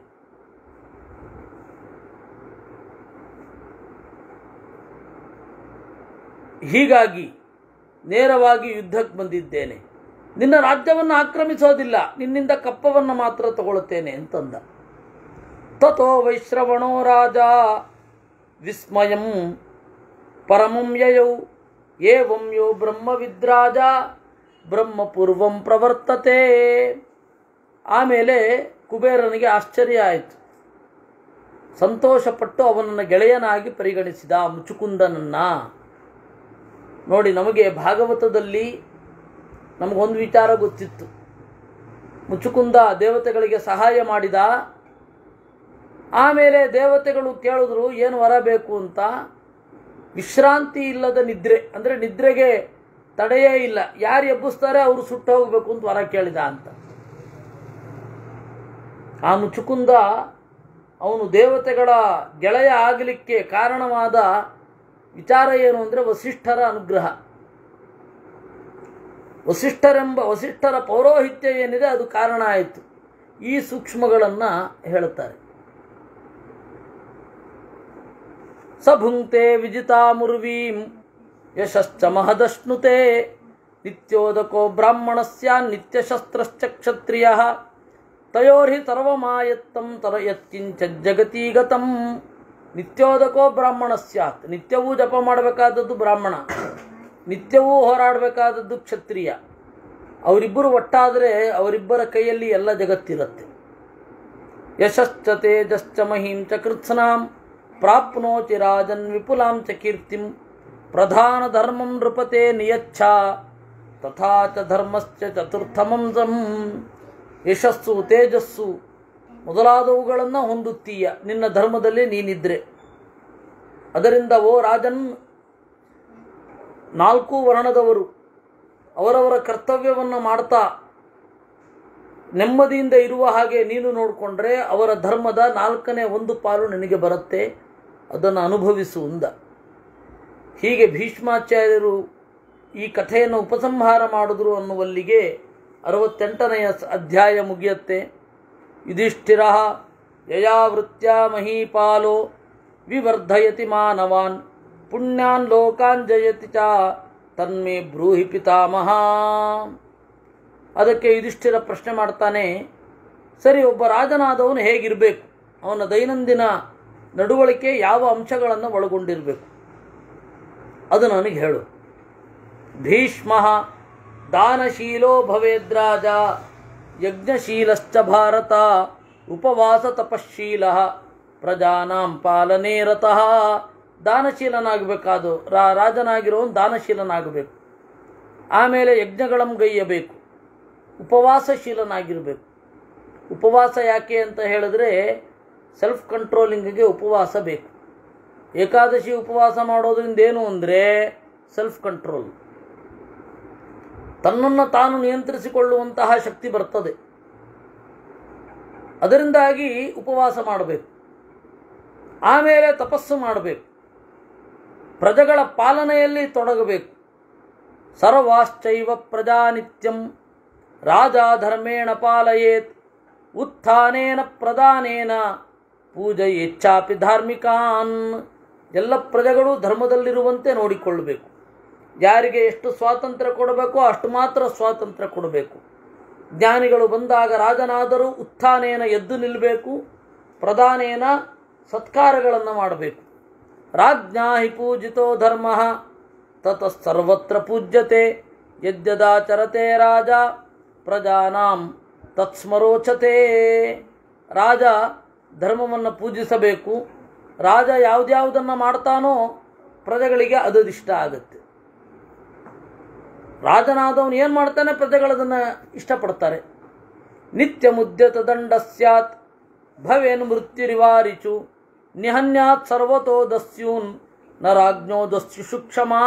ಹೀಗಾಗಿ ನೇರವಾಗಿ ಯುದ್ಧಕ್ಕೆ ಬಂದಿದ್ದೇನೆ ನಿನ್ನ ರಾಜ್ಯವನ್ನು ಆಕ್ರಮಿಸೋದಿಲ್ಲ ನಿನ್ನಿಂದ ಕಪ್ಪವನ್ನು ಮಾತ್ರ ತಗೊಳ್ತೇನೆ ಅಂತಂದ ತಥೋ ವೈಶ್ರವಣೋ ರಾಜ ವಿಸ್ಮಯಂ ಪರಮಂ ಯಯೌ ಏವಂ ಯೋ ಬ್ರಹ್ಮವಿದ್ರಾಜ ಬ್ರಹ್ಮಪೂರ್ವಂ ಪ್ರವರ್ತತೆ ಆಮೇಲೆ ಕುಬೇರನಿಗೆ ಆಶ್ಚರ್ಯ ಆಯಿತು ಸಂತೋಷಪಟ್ಟು ಅವನನ್ನು ಗೆಳೆಯನಾಗಿ ಪರಿಗಣಿಸಿದ ಮುಚುಕುಂದನನ್ನ ನೋಡಿ ನಮಗೆ ಭಾಗವತದಲ್ಲಿ ನಮಗೊಂದು ವಿಚಾರ ಗೊತ್ತಿತ್ತು ಮುಚುಕುಂದ ದೇವತೆಗಳಿಗೆ ಸಹಾಯ ಮಾಡಿದ ಆಮೇಲೆ ದೇವತೆಗಳು ಕೇಳಿದ್ರು ಏನು ವರ ಬೇಕು ಅಂತ ವಿಶ್ರಾಂತಿ ಇಲ್ಲದ ನಿದ್ರೆ ಅಂದರೆ ನಿದ್ರೆಗೆ ತಡೆಯೇ ಇಲ್ಲ ಯಾರು ಎಬ್ಬಿಸ್ತಾರೆ ಅವರು ಸುಟ್ಟು ಹೋಗಬೇಕು ಅಂತ ವರ ಕೇಳಿದ ಅಂತ ಆ ಮುಚುಕುಂದ ಅವನು ದೇವತೆಗಳ ಗೆಳೆಯ ಆಗಲಿಕ್ಕೆ ಕಾರಣವಾದ ವಿಚಾರ ಏನು ಅಂದರೆ ವಸಿಷ್ಠರ ಅನುಗ್ರಹ ವಸಿಷ್ಠರೆಂಬ ವಸಿಷ್ಠರ ಪೌರೋಹಿತ್ಯ ಏನಿದೆ ಅದು ಕಾರಣ ಆಯಿತು ಈ ಸೂಕ್ಷ್ಮಗಳನ್ನು ಹೇಳುತ್ತಾರೆ ಸಭುಂಕ್ತೆ ವಿಜಿತಾಮುರ್ವೀಂ ಯಶಶ್ಚ ಮಹದಶ್ನುತೆ ನಿತ್ಯೋದಕೋ ಬ್ರಾಹ್ಮಣಸ್ಯ ನಿತ್ಯಶಸ್ತ್ರಶ್ಚ ಕ್ಷತ್ರಿಯ ತಯೋರ್ಹಿ ಸರ್ವಮಾಯತ್ತಂ ತರ ಯತ್ಕಿಂಚ ಜಗತೀಗತಂ ನಿತ್ಯೋದಕೋ ಬ್ರಾಹ್ಮಣ ಸ್ಯಾತ್ ನಿತ್ಯವೂ ಜಪ ಮಾಡಬೇಕಾದದ್ದು ಬ್ರಾಹ್ಮಣ ನಿತ್ಯವೂ ಹೋರಾಡಬೇಕಾದದ್ದು ಕ್ಷತ್ರಿಯ ಅವರಿಬ್ಬರು ಒಟ್ಟಾದರೆ ಅವರಿಬ್ಬರ ಕೈಯಲ್ಲಿ ಎಲ್ಲ ಜಗತ್ತಿರುತ್ತೆ ಯಶಶ್ಚ ತೇಜಶ್ಚ ಮಹೀಂ ಚ ಕೃತ್ಸ್ನಾಂ ಪ್ರಾಪ್ನೋತಿ ರಾಜನ್ ವಿಪುಲಾಂ ಚ ಕೀರ್ತಿಂ ಪ್ರಧಾನ ಧರ್ಮಂ ನೃಪತೆ ನಿಯಚ್ಛ ತಥಾ ಚ ಧರ್ಮಶ್ಚ ಚತುರ್ಥಮಂಸಂ ಯಶಸ್ಸು ತೇಜಸ್ಸು ಮೊದಲಾದವುಗಳನ್ನು ಹೊಂದುತ್ತೀಯ ನಿನ್ನ ಧರ್ಮದಲ್ಲಿ ನೀನಿದ್ರೆ ಅದರಿಂದ ಓ ರಾಜನ್ ನಾಲ್ಕು ವರ್ಣದವರು ಅವರವರ ಕರ್ತವ್ಯವನ್ನು ಮಾಡ್ತಾ ನೆಮ್ಮದಿಯಿಂದ ಇರುವ ಹಾಗೆ ನೀನು ನೋಡಿಕೊಂಡ್ರೆ ಅವರ ಧರ್ಮದ ನಾಲ್ಕನೇ ಒಂದು ಪಾಲು ನಿನಗೆ ಬರುತ್ತೆ ಅದನ್ನು ಅನುಭವಿಸು ಅಂದ ಹೀಗೆ ಭೀಷ್ಮಾಚಾರ್ಯರು ಈ ಕಥೆಯನ್ನು ಉಪಸಂಹಾರ ಮಾಡಿದ್ರು ಅನ್ನುವಲ್ಲಿಗೆ ಅರವತ್ತೆಂಟನೆಯ ಸ- ಅಧ್ಯಾಯ ಮುಗಿಯುತ್ತೆ ಯುಧಿಷ್ಠಿರ ಯಯಾವೃತ್ಯ ಮಹೀಪಾಲೋ ವಿವರ್ಧಯತಿ ಮಾನವಾನ್ ಪುಣ್ಯಾನ್ ಲೋಕಾನ್ ಜಯತಿ ಚ ತನ್ಮೇ ಬ್ರೂಹಿ ಪಿತಾಮಹ ಅದಕ್ಕೆ ಯುಧಿಷ್ಠಿರ ಪ್ರಶ್ನೆ ಮಾಡ್ತಾನೆ ಸರಿ ಒಬ್ಬ ರಾಜನಾದವನು ಹೇಗಿರಬೇಕು ಅವನ ದೈನಂದಿನ ನಡವಳಿಕೆ ಯಾವ ಅಂಶಗಳನ್ನು ಒಳಗೊಂಡಿರಬೇಕು ಅದು ನನಗೆ ಹೇಳು ಭೀಷ್ಮ ದಾನಶೀಲೋ ಭವೇದ್ರಾಜ ಯಜ್ಞಶೀಲಶ್ಚ ಭಾರತ ಉಪವಾಸ ತಪಶೀಲ ಪ್ರಜಾನಾಂ ಪಾಲನೆ ರತಃ ದಾನಶೀಲನಾಗಬೇಕಾದು ರಾ ರಾಜನಾಗಿರೋನು ದಾನಶೀಲನಾಗಬೇಕು ಆಮೇಲೆ ಯಜ್ಞಗಳನ್ನು ಗೈಯಬೇಕು ಉಪವಾಸಶೀಲನಾಗಿರಬೇಕು ಉಪವಾಸ ಯಾಕೆ ಅಂತ ಹೇಳಿದ್ರೆ ಸೆಲ್ಫ್ ಕಂಟ್ರೋಲಿಂಗಿಗೆ ಉಪವಾಸ ಬೇಕು ಏಕಾದಶಿ ಉಪವಾಸ ಮಾಡೋದ್ರಿಂದ ಏನು ಅಂದರೆ ಸೆಲ್ಫ್ ಕಂಟ್ರೋಲ್ ತನ್ನನ್ನು ತಾನು ನಿಯಂತ್ರಿಸಿಕೊಳ್ಳುವಂತಹ ಶಕ್ತಿ ಬರ್ತದೆ ಅದರಿಂದಾಗಿ ಉಪವಾಸ ಮಾಡಬೇಕು ಆಮೇಲೆ ತಪಸ್ಸು ಮಾಡಬೇಕು ಪ್ರಜೆಗಳ ಪಾಲನೆಯಲ್ಲಿ ತೊಡಗಬೇಕು ಸರ್ವಾಶ್ಚೈವ ಪ್ರಜಾನಿತ್ಯಂ ರಾಜ ಧರ್ಮೇಣ ಪಾಲಯೇತ್ ಉತ್ಥಾನೇನ ಪ್ರಧಾನೇನ ಪೂಜೆಯೆಚ್ಚಾಪಿ ಧಾರ್ಮಿಕಾನ್ ಎಲ್ಲ ಪ್ರಜೆಗಳು ಧರ್ಮದಲ್ಲಿರುವಂತೆ ನೋಡಿಕೊಳ್ಳಬೇಕು ಯಾರಿಗೆ ಎಷ್ಟು ಸ್ವಾತಂತ್ರ್ಯ ಕೊಡಬೇಕೋ ಅಷ್ಟು ಮಾತ್ರ ಸ್ವಾತಂತ್ರ್ಯ ಕೊಡಬೇಕು ಜ್ಞಾನಿಗಳು ಬಂದಾಗ ರಾಜನಾದರೂ ಉತ್ಥಾನೇನ ಎದ್ದು ನಿಲ್ಲಬೇಕು ಪ್ರಧಾನೇನ ಸತ್ಕಾರಗಳನ್ನು ಮಾಡಬೇಕು ರಾಜ್ಞಾ ಹಿ ಪೂಜಿತೋ ಧರ್ಮ ತತಃ ಸರ್ವತ್ರ ಪೂಜ್ಯತೆ ಯದ್ಯದಾಚರತೆ ರಾಜ ಪ್ರಜಾನಾಂ ತತ್ಸ್ಮರೋಚತೆ ರಾಜ ಧರ್ಮವನ್ನು ಪೂಜಿಸಬೇಕು ರಾಜ ಯಾವುದ್ಯಾವುದನ್ನು ಮಾಡ್ತಾನೋ ಪ್ರಜೆಗಳಿಗೆ ಅದದಿಷ್ಟ ಆಗುತ್ತೆ ರಾಜನಾದವನು ಏನು ಮಾಡ್ತಾನೆ ಪ್ರಜೆಗಳದನ್ನು ಇಷ್ಟಪಡ್ತಾರೆ ನಿತ್ಯ ಮುದ್ಯತ ದಂಡ ಸ್ಯಾತ್ ಭವೇನ್ ಮೃತ್ಯುರಿವಾರಿಚು ನಿಹನ್ಯಾತ್ ಸರ್ವತೋ ದಸ್ಯೂನ್ ನ ರಾಜ್ಞೋ ದಸ್ಯು ಸೂಕ್ಷ್ಮಾ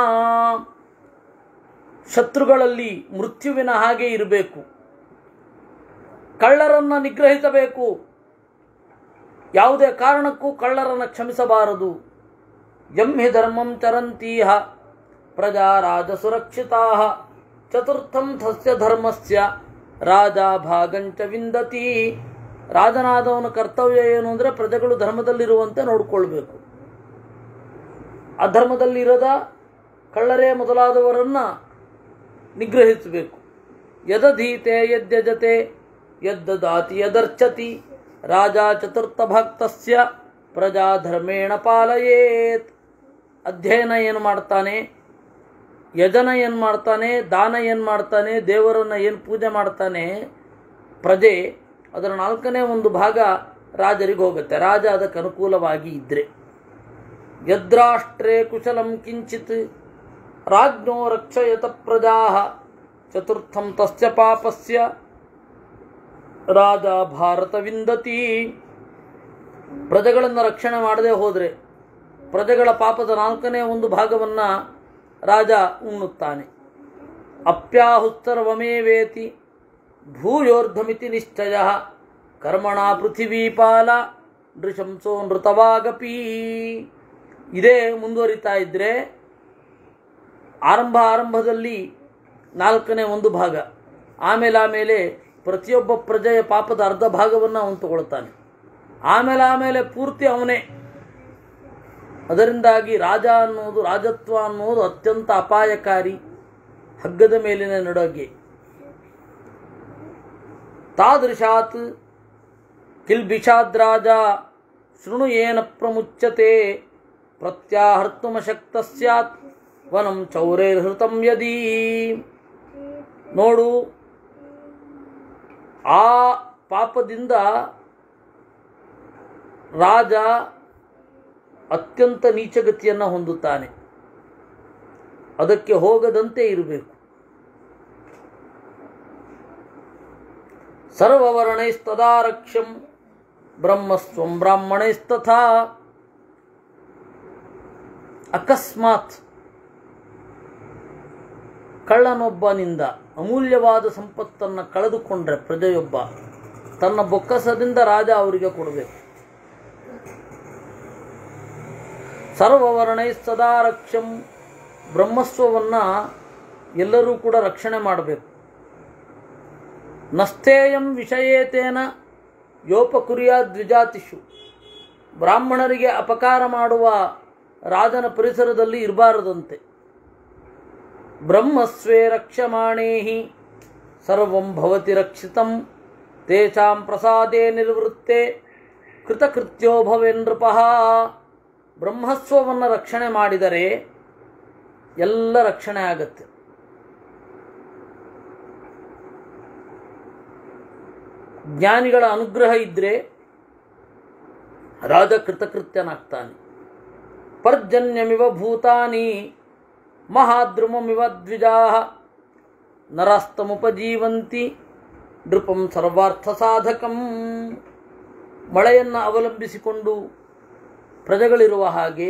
ಶತ್ರುಗಳಲ್ಲಿ ಮೃತ್ಯುವಿನ ಹಾಗೆ ಇರಬೇಕು ಕಳ್ಳರನ್ನು ನಿಗ್ರಹಿಸಬೇಕು ಯಾವುದೇ ಕಾರಣಕ್ಕೂ ಕಳ್ಳರನ್ನು ಕ್ಷಮಿಸಬಾರದು ಯಂ ಹಿ ಧರ್ಮಂ ಚರಂತೀಹ ಪ್ರಜಾ ರಾಜ ಸುರಕ್ಷಿತಾ ಚತುರ್ಥಂ ತಸ್ಯ ಧರ್ಮಸ್ಯ ರಾಜ ಭಾಗಂಚ ವಿಂದತಿ ರಾಜನಾದವನ ಕರ್ತವ್ಯ ಏನು ಅಂದರೆ ಪ್ರಜೆಗಳು ಧರ್ಮದಲ್ಲಿರುವಂತೆ ನೋಡಿಕೊಳ್ಬೇಕು ಅಧರ್ಮದಲ್ಲಿರದ ಕಳ್ಳರೇ ಮೊದಲಾದವರನ್ನು ನಿಗ್ರಹಿಸಬೇಕು ಯದಧೀತೆ ಯದ್ಯಜತೆ ಯದ್ದದಾತಿ ಯದರ್ಚತಿ ರಾಜ ಚತುರ್ಥ ಭಕ್ತಸ್ಯ ಪ್ರಜಾ ಧರ್ಮೇಣ ಪಾಲಯೇತ್ ಅಧ್ಯಯನ ಏನು ಮಾಡ್ತಾನೆ ಯಜನ ಏನು ಮಾಡ್ತಾನೆ ದಾನ ಏನು ಮಾಡ್ತಾನೆ ದೇವರನ್ನು ಏನು ಪೂಜೆ ಮಾಡ್ತಾನೆ ಪ್ರಜೆ ಅದರ ನಾಲ್ಕನೇ ಒಂದು ಭಾಗ ರಾಜರಿಗೆ ಹೋಗುತ್ತೆ ರಾಜ ಅದಕ್ಕೆ ಅನುಕೂಲವಾಗಿ ಇದ್ದರೆ ಯದ್ರಾಷ್ಟ್ರೇ ಕುಶಲಂ ಕಿಂಚಿತ್ ರಾಜ್ಞೋ ರಕ್ಷಯತ ಪ್ರಜಾ ಚತುರ್ಥಂ ತಸ್ಯ ಪಾಪಸ್ಯ ರಾಜ ಭಾರತ ವಿಂದತಿ ಪ್ರಜೆಗಳನ್ನು ರಕ್ಷಣೆ ಮಾಡದೆ ಹೋದರೆ ಪ್ರಜೆಗಳ ಪಾಪದ ನಾಲ್ಕನೇ ಒಂದು ಭಾಗವನ್ನು ರಾಜ ಉಣ್ಣುತ್ತಾನೆ ಅಪ್ಯಾಹುಸ್ತರ್ವಮೇವೇತಿ ಭೂಯೋರ್ಧಮಿತಿ ನಿಶ್ಚಯ ಕರ್ಮಣ ಪೃಥಿವೀಪಾಲ ನೃಶಂಸೋ ನೃತವಾಗಪಿ ಇದೇ ಮುಂದುವರಿತಾ ಇದ್ದರೆ ಆರಂಭ ಆರಂಭದಲ್ಲಿ ನಾಲ್ಕನೇ ಒಂದು ಭಾಗ ಆಮೇಲೆ ಆಮೇಲೆ ಪ್ರತಿಯೊಬ್ಬ ಪ್ರಜೆಯ ಪಾಪದ ಅರ್ಧ ಭಾಗವನ್ನು ಅವನು ತಗೊಳ್ತಾನೆ ಆಮೇಲೆ ಆಮೇಲೆ ಪೂರ್ತಿ ಅವನೇ ಅದರಿಂದಾಗಿ ರಾಜ ಅನ್ನೋದು ರಾಜತ್ವ ಅನ್ನೋದು ಅತ್ಯಂತ ಅಪಾಯಕಾರಿ ಹಗ್ಗದ ಮೇಲಿನ ನಡುಗೆ ತಾದೃಶಾತ್ ಕಿಲ್ಬಿಷಾದ್ರಾಜ ಶೃಣು ಏನ ಪ್ರಮುಚ್ಯತೆ ಪ್ರತ್ಯಾಹರ್ತುಮಶಕ್ತ ಸ್ಯಾತ್ ವನಂ ಚೌರೈರ್ಹೃತಂ ಯದೀ ನೋಡು ಆ ಪಾಪದಿಂದ ರಾಜ ಅತ್ಯಂತ ನೀಚಗತಿಯನ್ನು ಹೊಂದುತ್ತಾನೆ ಅದಕ್ಕೆ ಹೋಗದಂತೆ ಇರಬೇಕು ಸರ್ವವರ್ಣೈಸ್ತದಾರಕ್ಷ್ಯಂ ಬ್ರಹ್ಮಸ್ವಂ ಬ್ರಾಹ್ಮಣೈಸ್ತಥಾ ಅಕಸ್ಮಾತ್ ಕಳ್ಳನೊಬ್ಬನಿಂದ ಅಮೂಲ್ಯವಾದ ಸಂಪತ್ತನ್ನು ಕಳೆದುಕೊಂಡ್ರೆ ಪ್ರಜೆಯೊಬ್ಬ ತನ್ನ ಬೊಕ್ಕಸದಿಂದ ರಾಜ ಅವರಿಗೆ ಕೊಡಬೇಕು ಸರ್ವವರ್ಣೈ ಸದಾ ರಕ್ಷಂ ಬ್ರಹ್ಮಸ್ವವನ್ನು ಎಲ್ಲರೂ ಕೂಡ ರಕ್ಷಣೆ ಮಾಡಬೇಕು ನಸ್ಥೇಯಂ ವಿಷಯೇತೇನ ಯೋಪಕುರಿಯ ದ್ವಿಜಾತಿಷು ಬ್ರಾಹ್ಮಣರಿಗೆ ಅಪಕಾರ ಮಾಡುವ ರಾಜನ ಪರಿಸರದಲ್ಲಿ ಇರಬಾರದಂತೆ ಬ್ರಹ್ಮಸ್ವೇ ರಕ್ಷಮಾಣೇಹಿ ಸರ್ವಂ ಭವತಿ ರಕ್ಷಿತಂ ತೇಷಾಂ ಪ್ರಸಾದೇ ನಿರ್ವೃತ್ತೆ ಕೃತಕೃತ್ಯೋ ಭವೆ ನೃಪಃ ಬ್ರಹ್ಮಸ್ವವನ್ನು ರಕ್ಷಣೆ ಮಾಡಿದರೆ ಎಲ್ಲ ರಕ್ಷಣೆ ಆಗತ್ತೆ ಜ್ಞಾನಿಗಳ ಅನುಗ್ರಹ ಇದ್ದರೆ ರಾಜ ಕೃತಕೃತ್ಯನಾಗ್ತಾನೆ ಪರ್ಜನ್ಯಮಿವ ಭೂತಾನಿ ಮಹಾದ್ರುಮಮಿವ ದ್ವಿಜಾ ನರಾಸ್ತಮುಪಜೀವಂತಿ ನೃಪಂ ಸರ್ವಾರ್ಥ ಸಾಧಕಂ ಮಳೆಯನ್ನು ಅವಲಂಬಿಸಿಕೊಂಡು ಪ್ರಜೆಗಳಿರುವ ಹಾಗೆ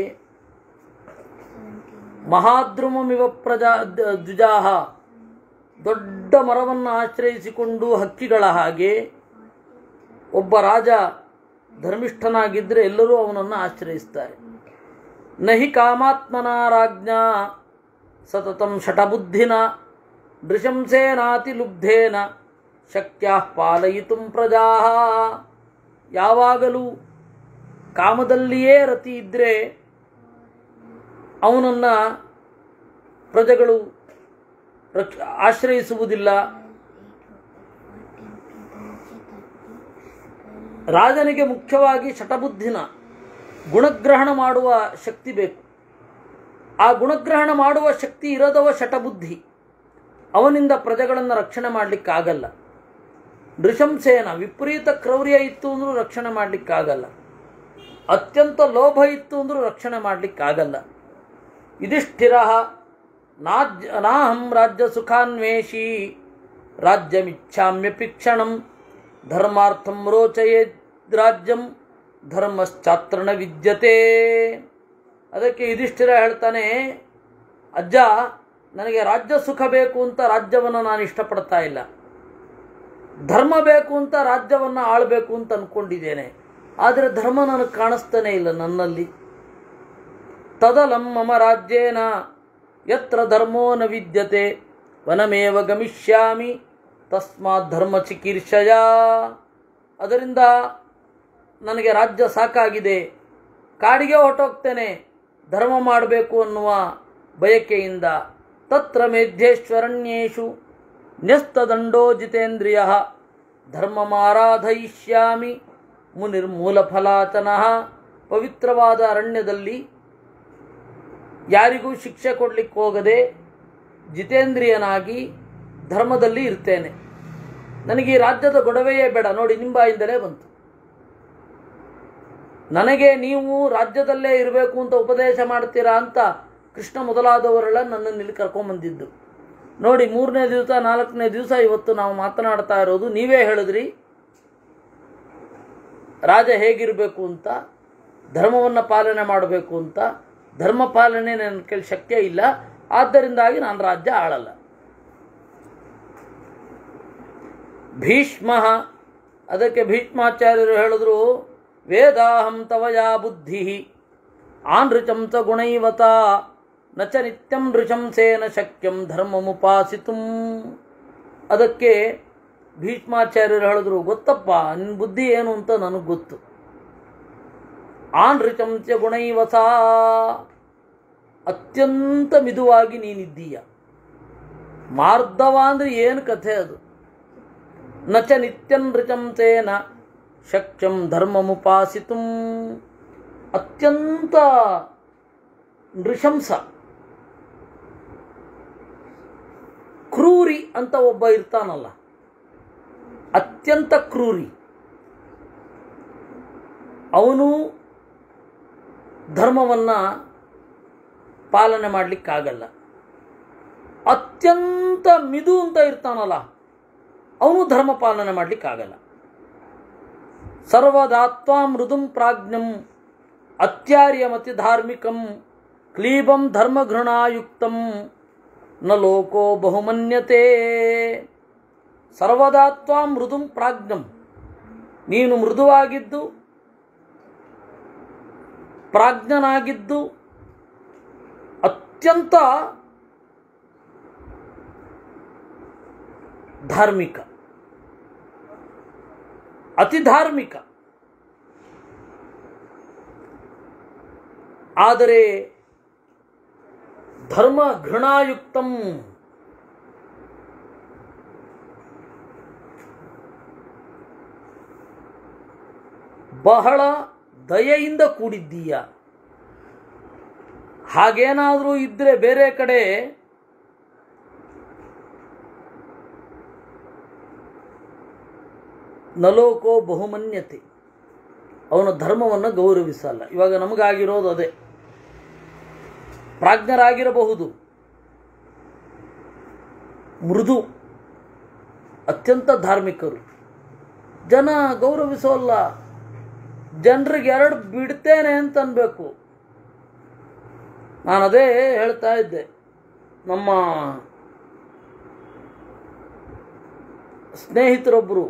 ಮಹಾದ್ರುಮಮಿವ ಪ್ರಜಾ ದ- ದ್ವಿಜಾಹ ದೊಡ್ಡ ಮರವನ್ನು ಆಶ್ರಯಿಸಿಕೊಂಡು ಹಕ್ಕಿಗಳ ಹಾಗೆ ಒಬ್ಬ ರಾಜ ಧರ್ಮಿಷ್ಠನಾಗಿದ್ದರೆ ಎಲ್ಲರೂ ಅವನನ್ನು ಆಶ್ರಯಿಸ್ತಾರೆ ನಹಿ ಕಾಮಾತ್ಮನ ರಾಜ್ಞಾ ಸತತಂ ಶಟಬುದ್ಧಿನ ನೃಶಂಸೇನಾತಿಲುಬ್ಧೇನ ಶಕ್ಯ ಪಾಲಯಿತು ಪ್ರಜಾ ಯಾವಾಗಲೂ ಕಾಮದಲ್ಲಿಯೇ ರತಿ ಇದ್ದರೆ ಅವನನ್ನು ಪ್ರಜೆಗಳು ರಕ್ಷ ಆಶ್ರಯಿಸುವುದಿಲ್ಲ ರಾಜನಿಗೆ ಮುಖ್ಯವಾಗಿ ಶಟಬುದ್ಧಿನ ಗುಣಗ್ರಹಣ ಮಾಡುವ ಶಕ್ತಿ ಬೇಕು ಆ ಗುಣಗ್ರಹಣ ಮಾಡುವ ಶಕ್ತಿ ಇರದವ ಶಟಬುದ್ಧಿ ಅವನಿಂದ ಪ್ರಜೆಗಳನ್ನು ರಕ್ಷಣೆ ಮಾಡಲಿಕ್ಕಾಗಲ್ಲ ನೃಶಂಸೇನ ವಿಪರೀತ ಕ್ರೌರ್ಯ ಇತ್ತು ಅಂದರೂ ರಕ್ಷಣೆ ಮಾಡಲಿಕ್ಕಾಗಲ್ಲ ಅತ್ಯಂತ ಲೋಭ ಇತ್ತು ಅಂದರೂ ರಕ್ಷಣೆ ಮಾಡಲಿಕ್ಕಾಗಲ್ಲ ಯುಧಿಷ್ಠಿರ ನಾಜ್ ನಾಹಂ ರಾಜ್ಯ ಸುಖಾನ್ವೇಷಿ ರಾಜ್ಯಮಿಚ್ಛಾಮ್ಯಪಿ ಕ್ಷಣಂ ಧರ್ಮಾರ್ಥಂ ರೋಚಯೇದ್ ರಾಜ್ಯಂ ಧರ್ಮಶ್ಚಾತ್ರಣ ವಿದ್ಯತೆ ಅದಕ್ಕೆ ಯುಧಿಷ್ಠಿರ ಹೇಳ್ತಾನೆ ಅಜ್ಜ ನನಗೆ ರಾಜ್ಯ ಸುಖ ಬೇಕು ಅಂತ ರಾಜ್ಯವನ್ನು ನಾನು ಇಷ್ಟಪಡ್ತಾ ಇಲ್ಲ ಧರ್ಮ ಬೇಕು ಅಂತ ರಾಜ್ಯವನ್ನು ಆಳಬೇಕು ಅಂತ ಅಂದ್ಕೊಂಡಿದ್ದೇನೆ ಆದರೆ ಧರ್ಮ ನನಗೆ ಕಾಣಿಸ್ತಾನೆ ಇಲ್ಲ ನನ್ನಲ್ಲಿ ತದಲಂ ಮಮ ರಾಜ್ಯೇನ ಯತ್ರ ಧರ್ಮೋ ನ ವಿದ್ಯತೆ ವನಮೇವ ಗಮಿಷ್ಯಾಮಿ ತಸ್ಮಾತ್ ಧರ್ಮ ಚಿಕೀರ್ಷಯ ಅದರಿಂದ ನನಗೆ ರಾಜ್ಯ ಸಾಕಾಗಿದೆ ಕಾಡಿಗೆ ಹೊರಟೋಗ್ತೇನೆ ಧರ್ಮ ಮಾಡಬೇಕು ಅನ್ನುವ ಬಯಕೆಯಿಂದ ತತ್ರ ಮೇಧ್ಯೇಶ್ವರಣ್ಯೇಷು ನ್ಯಸ್ತದಂಡೋ ಜಿತೇಂದ್ರಿಯ ಧರ್ಮಮಾರಾಧಯಿಷ್ಯಾಮಿ ಮುನಿರ್ಮೂಲಫಲಾತನಃ ಪವಿತ್ರವಾದ ಅರಣ್ಯದಲ್ಲಿ ಯಾರಿಗೂ ಶಿಕ್ಷೆ ಕೊಡ್ಲಿಕ್ಕೆ ಹೋಗದೆ ಜಿತೇಂದ್ರಿಯನಾಗಿ ಧರ್ಮದಲ್ಲಿ ಇರ್ತೇನೆ ನನಗೆ ಈ ರಾಜ್ಯದ ಗೊಡವೆಯೇ ಬೇಡ ನೋಡಿ ನಿಂಬಾಯಿಂದಲೇ ಬಂತು ನನಗೆ ನೀವು ರಾಜ್ಯದಲ್ಲೇ ಇರಬೇಕು ಅಂತ ಉಪದೇಶ ಮಾಡ್ತೀರಾ ಅಂತ ಕೃಷ್ಣ ಮೊದಲಾದವರೆಲ್ಲ ನನ್ನನ್ನು ಇಲ್ಲಿ ಕರ್ಕೊಂಬಂದಿದ್ದು ನೋಡಿ ಮೂರನೇ ದಿವಸ ನಾಲ್ಕನೇ ದಿವಸ ಇವತ್ತು ನಾವು ಮಾತನಾಡ್ತಾ ಇರೋದು ನೀವೇ ಹೇಳಿದ್ರಿ ರಾಜ ಹೇಗಿರಬೇಕು ಅಂತ ಧರ್ಮವನ್ನು ಪಾಲನೆ ಮಾಡಬೇಕು ಅಂತ ಧರ್ಮ ಪಾಲನೆ ನನ್ನ ಕೈಲಿ ಶಕ್ಯ ಇಲ್ಲ ಆದ್ದರಿಂದಾಗಿ ನಾನು ರಾಜ್ಯ ಆಳಲ್ಲ ಭೀಷ್ಮ ಅದಕ್ಕೆ ಭೀಷ್ಮಾಚಾರ್ಯರು ಹೇಳಿದ್ರು ವೇದಾಹಂ ತವಯಾ ಬುದ್ಧಿ ಆನೃಚಂ ಚ ಗುಣೈವತ ನ ಚ ನಿತ್ಯಂ ನೃಶಂಸೇನ ಶಕ್ಯಂ ಧರ್ಮಮುಪಾಸಿತು ಅದಕ್ಕೆ ಭೀಷ್ಮಾಚಾರ್ಯರು ಹೇಳಿದ್ರು ಗೊತ್ತಪ್ಪ ನಿನ್ನ ಬುದ್ಧಿ ಏನು ಅಂತ ನನಗೆ ಗೊತ್ತು ಆನೃಚಂ ಚ ಗುಣೈವಸ ಅತ್ಯಂತ ಮಿದುವಾಗಿ ನೀನಿದ್ದೀಯ ಮಾರ್ಧವ ಅಂದ್ರೆ ಏನು ಕಥೆ ಅದು ನ ಚ ನಿತ್ಯಂ ನೃಚಂಸೇನ ಶಕ್ಯಂ ಧರ್ಮಮುಪಾಸಿತು ಅತ್ಯಂತ ನೃಶಂಸ ಕ್ರೂರಿ ಅಂತ ಒಬ್ಬ ಇರ್ತಾನಲ್ಲ ಅತ್ಯಂತ ಕ್ರೂರಿ ಅವನು ಧರ್ಮವನ್ನು ಪಾಲನೆ ಮಾಡಲಿಕ್ಕಾಗಲ್ಲ ಅತ್ಯಂತ ಮಿದು ಅಂತ ಇರ್ತಾನಲ್ಲ ಅವನು ಧರ್ಮ ಪಾಲನೆ ಮಾಡಲಿಕ್ಕಾಗಲ್ಲ ಸರ್ವದಾತ್ವಾ ಮೃದುಂ ಪ್ರಾಜ್ಞಂ ಅತ್ಯಾರ್ಯಮತಿ ಧಾರ್ಮಿಕಂ ಕ್ಲೀಬಂ ಧರ್ಮಘೃಣಾಯುಕ್ತಂ ನ ಲೋಕೋ ಬಹುಮನ್ಯತೆ ಸರ್ವದಾತ್ವಾ ಮೃದುಂ ಪ್ರಾಜ್ಞಂ ನೀನು ಮೃದುವಾಗಿದ್ದು ಪ್ರಾಜ್ಞನಾಗಿದ್ದು ಅತ್ಯಂತ ಧಾರ್ಮಿಕ ಅತಿ ಧಾರ್ಮಿಕ ಆದರೆ ಧರ್ಮ ಘೃಣಾಯುಕ್ತಂ ಬಹಳ ದಯೆಯಿಂದ ಕೂಡಿದ್ದೀಯ ಹಾಗೇನಾದರೂ ಇದ್ರೆ ಬೇರೆ ಕಡೆ ನಲೋಕೋ ಬಹುಮನ್ಯತೆ ಅವನ ಧರ್ಮವನ್ನು ಗೌರವಿಸಲ್ಲ ಇವಾಗ ನಮಗಾಗಿರೋದು ಅದೇ ಪ್ರಾಜ್ಞರಾಗಿರಬಹುದು ಮೃದು ಅತ್ಯಂತ ಧಾರ್ಮಿಕರು ಜನ ಗೌರವಿಸೋಲ್ಲ ಜನರಿಗೆ ಎರಡು ಬಿಡ್ತೇನೆ ಅಂತ ಅನ್ಬೇಕು ನಾನು ಅದೇ ಹೇಳ್ತಾ ಇದ್ದೆ ನಮ್ಮ ಸ್ನೇಹಿತರೊಬ್ಬರು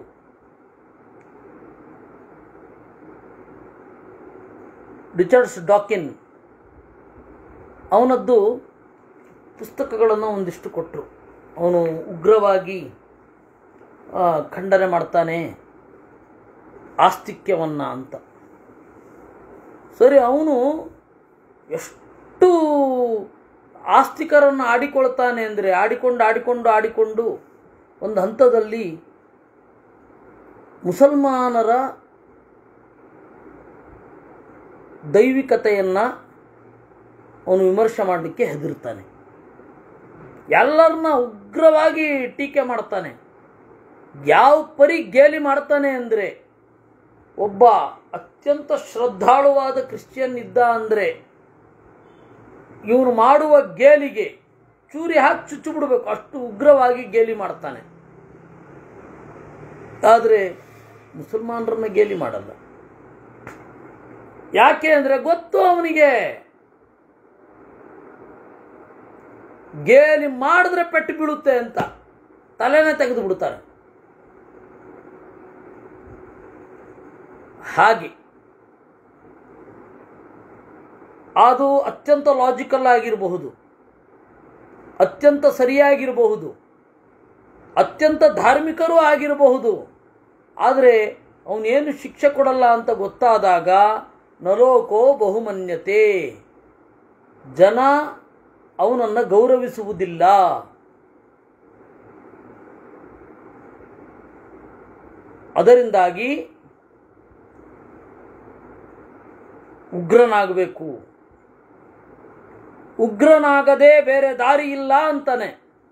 ರಿಚರ್ಡ್ಸ್ ಡಾಕಿನ್ ಅವನದ್ದು ಪುಸ್ತಕಗಳನ್ನು ಒಂದಿಷ್ಟು ಕೊಟ್ಟರು ಅವನು ಉಗ್ರವಾಗಿ ಆ, ಖಂಡನೆ ಮಾಡ್ತಾನೆ ಆಸ್ತಿಕ್ಯವನ್ನು ಅಂತ ಸರಿ ಅವನು ಎಷ್ಟು ಆಸ್ತಿಕರನ್ನು ಆಡಿಕೊಳ್ತಾನೆ ಅಂದರೆ ಆಡಿಕೊಂಡು ಆಡಿಕೊಂಡು ಆಡಿಕೊಂಡು ಒಂದು ಹಂತದಲ್ಲಿ ಮುಸಲ್ಮಾನರ ದೈವಿಕತೆಯನ್ನು ಅವನು ವಿಮರ್ಶೆ ಮಾಡಲಿಕ್ಕೆ ಹೆದರ್ತಾನೆ ಎಲ್ಲರನ್ನ ಉಗ್ರವಾಗಿ ಟೀಕೆ ಮಾಡ್ತಾನೆ ಯಾವ ಪರಿ ಗೇಲಿ ಮಾಡ್ತಾನೆ ಅಂದರೆ ಒಬ್ಬ ಅತ್ಯಂತ ಶ್ರದ್ಧಾಳುವಾದ ಕ್ರಿಶ್ಚಿಯನ್ ಇದ್ದ ಅಂದರೆ ಇವನು ಮಾಡುವ ಗೇಲಿಗೆ ಚೂರಿ ಹಾಕಿ ಚುಚ್ಚು ಬಿಡಬೇಕು ಅಷ್ಟು ಉಗ್ರವಾಗಿ ಗೇಲಿ ಮಾಡ್ತಾನೆ ಆದರೆ ಮುಸಲ್ಮಾನರನ್ನ ಗೇಲಿ ಮಾಡಲ್ಲ ಯಾಕೆ ಅಂದರೆ ಗೊತ್ತು ಅವನಿಗೆ ಗೇಲಿ ಮಾಡಿದ್ರೆ ಪೆಟ್ಟು ಬೀಳುತ್ತೆ ಅಂತ ತಲೆನೇ ತೆಗೆದು ಬಿಡ್ತಾರೆ ಹಾಗೆ ಅದು ಅತ್ಯಂತ ಲಾಜಿಕಲ್ ಆಗಿರಬಹುದು ಅತ್ಯಂತ ಸರಿಯಾಗಿರಬಹುದು ಅತ್ಯಂತ ಧಾರ್ಮಿಕರೂ ಆಗಿರಬಹುದು ಆದರೆ ಅವನೇನು ಶಿಕ್ಷೆ ಕೊಡಲ್ಲ ಅಂತ ಗೊತ್ತಾದಾಗ ನಲೋಕೋ ಬಹುಮನ್ಯತೆ ಜನ ಅವನನ್ನು ಗೌರವಿಸುವುದಿಲ್ಲ ಅದರಿಂದಾಗಿ ಉಗ್ರನಾಗಬೇಕು ಉಗ್ರನಾಗದೆ ಬೇರೆ ದಾರಿ ಇಲ್ಲ ಅಂತಾನೆ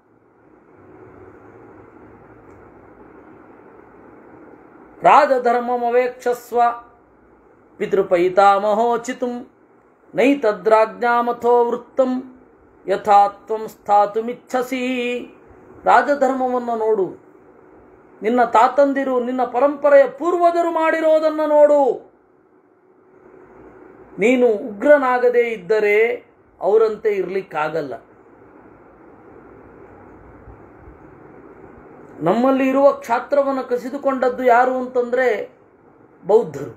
ರಾಜಧರ್ಮಮವೇಕ್ಷಸ್ವ ಪಿತೃಪೈತಾಮಹೋಚಿತುಂ ನೈತದ್ರಾಜ್ಞಾಮಥೋ ವೃತ್ತಂ ಯಥಾತ್ವಂ ಸ್ಥಾತುಮಿಚ್ಛಸಿ ರಾಜಧರ್ಮವನ್ನು ನೋಡು ನಿನ್ನ ತಾತಂದಿರು ನಿನ್ನ ಪರಂಪರೆಯ ಪೂರ್ವಜರು ಮಾಡಿರೋದನ್ನು ನೋಡು ನೀನು ಉಗ್ರನಾಗದೇ ಇದ್ದರೆ ಅವರಂತೆ ಇರಲಿಕ್ಕಾಗಲ್ಲ ನಮ್ಮಲ್ಲಿ ಇರುವ ಕ್ಷಾತ್ರವನ್ನು ಕಸಿದುಕೊಂಡದ್ದು ಯಾರು ಅಂತಂದ್ರೆ ಬೌದ್ಧರು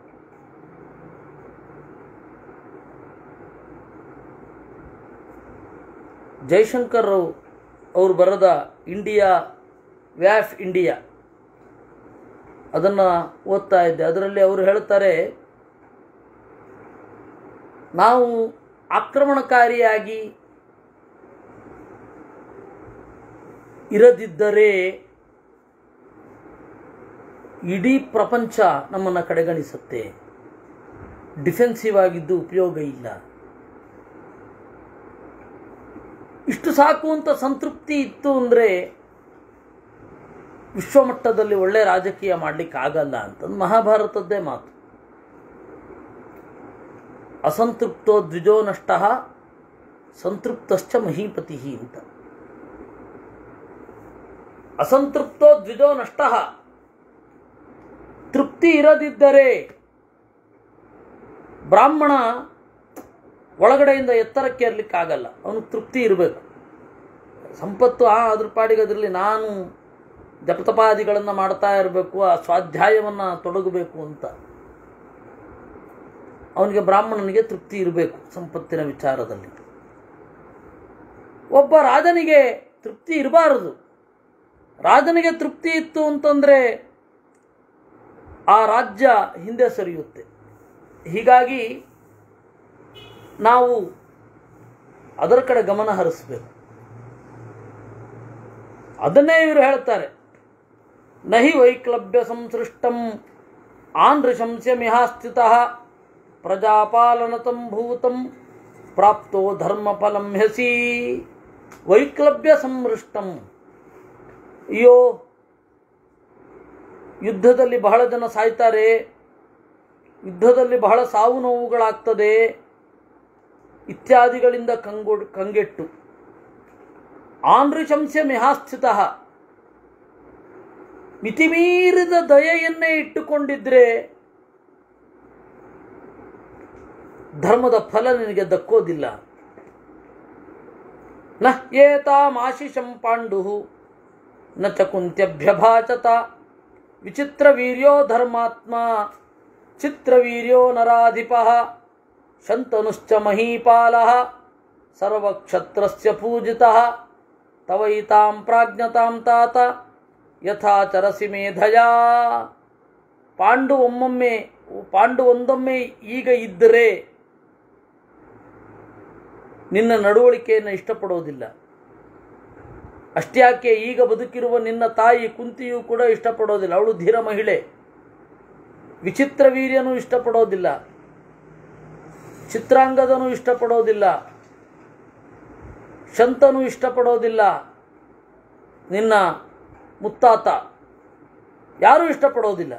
ಜೈಶಂಕರ್ ಅವರು ಬರೆದ ಇಂಡಿಯಾ ವ್ಯಾಫ್ ಇಂಡಿಯಾ ಅದನ್ನು ಓದ್ತಾ ಇದ್ದೆ ಅದರಲ್ಲಿ ಅವರು ಹೇಳ್ತಾರೆ ನಾವು ಆಕ್ರಮಣಕಾರಿಯಾಗಿ ಇರದಿದ್ದರೆ ಇಡೀ ಪ್ರಪಂಚ ನಮ್ಮನ್ನು ಕಡೆಗಣಿಸುತ್ತೆ ಡಿಫೆನ್ಸಿವ್ ಆಗಿದ್ದು ಉಪಯೋಗ ಇಲ್ಲ ಇಷ್ಟು ಸಾಕು ಅಂತ ಸಂತೃಪ್ತಿ ಇತ್ತು ಅಂದರೆ ವಿಶ್ವಮಟ್ಟದಲ್ಲಿ ಒಳ್ಳೆ ರಾಜಕೀಯ ಮಾಡಲಿಕ್ಕೆ ಆಗಲ್ಲ ಅಂತ ಮಹಾಭಾರತದ್ದೇ ಮಾತು ಅಸಂತೃಪ್ತೋ ದ್ವಿಜೋ ನಷ್ಟ ಸಂತೃಪ್ತಶ್ಚ ಮಹೀಪತಿ ಅಂತ ಅಸಂತೃಪ್ತೋ ದ್ವಿಜೋ ನಷ್ಟ ತೃಪ್ತಿ ಇರದಿದ್ದರೆ ಬ್ರಾಹ್ಮಣ ಒಳಗಡೆಯಿಂದ ಎತ್ತರಕ್ಕೆ ಇರಲಿಕ್ಕಾಗಲ್ಲ ಅವನು ತೃಪ್ತಿ ಇರಬೇಕು ಸಂಪತ್ತು ಆ ಅದ್ರ ಪಾಡಿಗೆ ಅದರಲ್ಲಿ ನಾನು ಜಪತಪಾದಿಗಳನ್ನು ಮಾಡ್ತಾ ಇರಬೇಕು ಆ ಸ್ವಾಧ್ಯಾಯವನ್ನು ತೊಡಗಬೇಕು ಅಂತ ಅವನಿಗೆ ಬ್ರಾಹ್ಮಣನಿಗೆ ತೃಪ್ತಿ ಇರಬೇಕು ಸಂಪತ್ತಿನ ವಿಚಾರದಲ್ಲಿ ಒಬ್ಬ ರಾಜನಿಗೆ ತೃಪ್ತಿ ಇರಬಾರದು ರಾಜನಿಗೆ ತೃಪ್ತಿ ಇತ್ತು ಅಂತಂದರೆ ಆ ರಾಜ್ಯ ಹಿಂದೆ ಸರಿಯುತ್ತೆ ಹೀಗಾಗಿ ನಾವು ಅದರ ಕಡೆ ಗಮನ ಹರಿಸಬೇಕು ಅದನ್ನೇ ಇವರು ಹೇಳ್ತಾರೆ ನಹಿ ವೈಕ್ಲಭ್ಯ ಸಂಸೃಷ್ಟಂ ಆನೃಶಂಸ್ಯ ಮಿಹಾಸ್ಥಿತ ಪ್ರಜಾಪಾಲನತಂ ಭೂತಂ ಪ್ರಾಪ್ತೋ ಧರ್ಮಫಲಂ ಹ್ಯಸಿ ವೈಕ್ಲಭ್ಯ ಸಂಮೃಷ್ಟಂ ಅಯ್ಯೋ ಯುದ್ಧದಲ್ಲಿ ಬಹಳ ಜನ ಸಾಯ್ತಾರೆ ಯುದ್ಧದಲ್ಲಿ ಬಹಳ ಸಾವು ನೋವುಗಳಾಗ್ತದೆ ಇತ್ಯಾದಿಗಳಿಂದ ಕಂಗೊ ಕಂಗೆಟ್ಟು ಆನೃಶಂಸ್ಯ ಮಿಹಾಸ್ಥಿತ ಮಿತಿಮೀರಿದ ದಯೆಯನ್ನೇ ಇಟ್ಟುಕೊಂಡಿದ್ರೆ ಧರ್ಮದ ಫಲ ನಿನಗೆ ದಕ್ಕೋದಿಲ್ಲ ನ ಏತಾಮಾಶಿಷಂ ಪಾಂಡು ನ ಚ ಕುಂತ್ಯಭ್ಯಭಾಚತ ವಿಚಿತ್ರವೀರ್ಯೋ ಧರ್ಮಾತ್ಮ ಚಿತ್ರವೀರ್ಯೋ ನರಾಧಿಪ ಶಂತನುಶ್ಚ ಮಹೀಪಾಲ ಸರ್ವಕ್ಷತ್ರಸ್ಯ ಪೂಜಿತಃ ತವೈತಾಂ ಪ್ರಾಜ್ಞತಾಂ ತಾತ ಯಥಾಚರಸಿ ಮೇಧಯಾ ಪಾಂಡು ಒಮ್ಮೊಮ್ಮೆ ಪಾಂಡು ಒಂದೊಮ್ಮೆ ಈಗ ಇದ್ದರೆ ನಿನ್ನ ನಡವಳಿಕೆಯನ್ನು ಇಷ್ಟಪಡೋದಿಲ್ಲ ಅಷ್ಟ್ಯಾಕೆ ಈಗ ಬದುಕಿರುವ ನಿನ್ನ ತಾಯಿ ಕುಂತಿಯೂ ಕೂಡ ಇಷ್ಟಪಡೋದಿಲ್ಲ ಅವಳು ಧೀರ ಮಹಿಳೆ ವಿಚಿತ್ರ ವೀರ್ಯನೂ ಇಷ್ಟಪಡೋದಿಲ್ಲ ಚಿತ್ರಾಂಗದನು ಇಷ್ಟಪಡೋದಿಲ್ಲ ಶಂತನು ಇಷ್ಟಪಡೋದಿಲ್ಲ ನಿನ್ನ ಮುತ್ತಾತ ಯಾರೂ ಇಷ್ಟಪಡೋದಿಲ್ಲ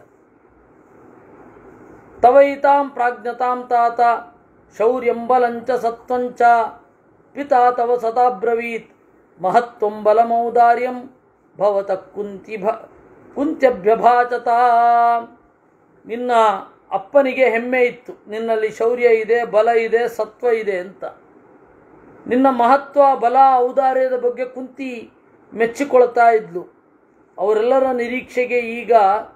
ತವೈತಾಂ ಪ್ರಾಜ್ಞತಾಂ ತಾತ ಶೌರ್ಯಂ ಬಲಂಚ ಸತ್ವಂಚ ಪಿತಾ ತವ ಸದಾಬ್ರವೀತ್ ಮಹತ್ವಂ ಬಲಮೌದಾರ್ಯಂ ಭವತ ಕುಂತಿ ಭ ಕುಂತ್ಯಭ್ಯಭಾಚತ ನಿನ್ನ ಅಪ್ಪನಿಗೆ ಹೆಮ್ಮೆ ಇತ್ತು ನಿನ್ನಲ್ಲಿ ಶೌರ್ಯ ಇದೆ ಬಲ ಇದೆ ಸತ್ವ ಇದೆ ಅಂತ ನಿನ್ನ ಮಹತ್ವ ಬಲ ಔದಾರ್ಯದ ಬಗ್ಗೆ ಕುಂತಿ ಮೆಚ್ಚಿಕೊಳ್ತಾ ಇದ್ಲು ಅವರೆಲ್ಲರ ನಿರೀಕ್ಷೆಗೆ ಈಗ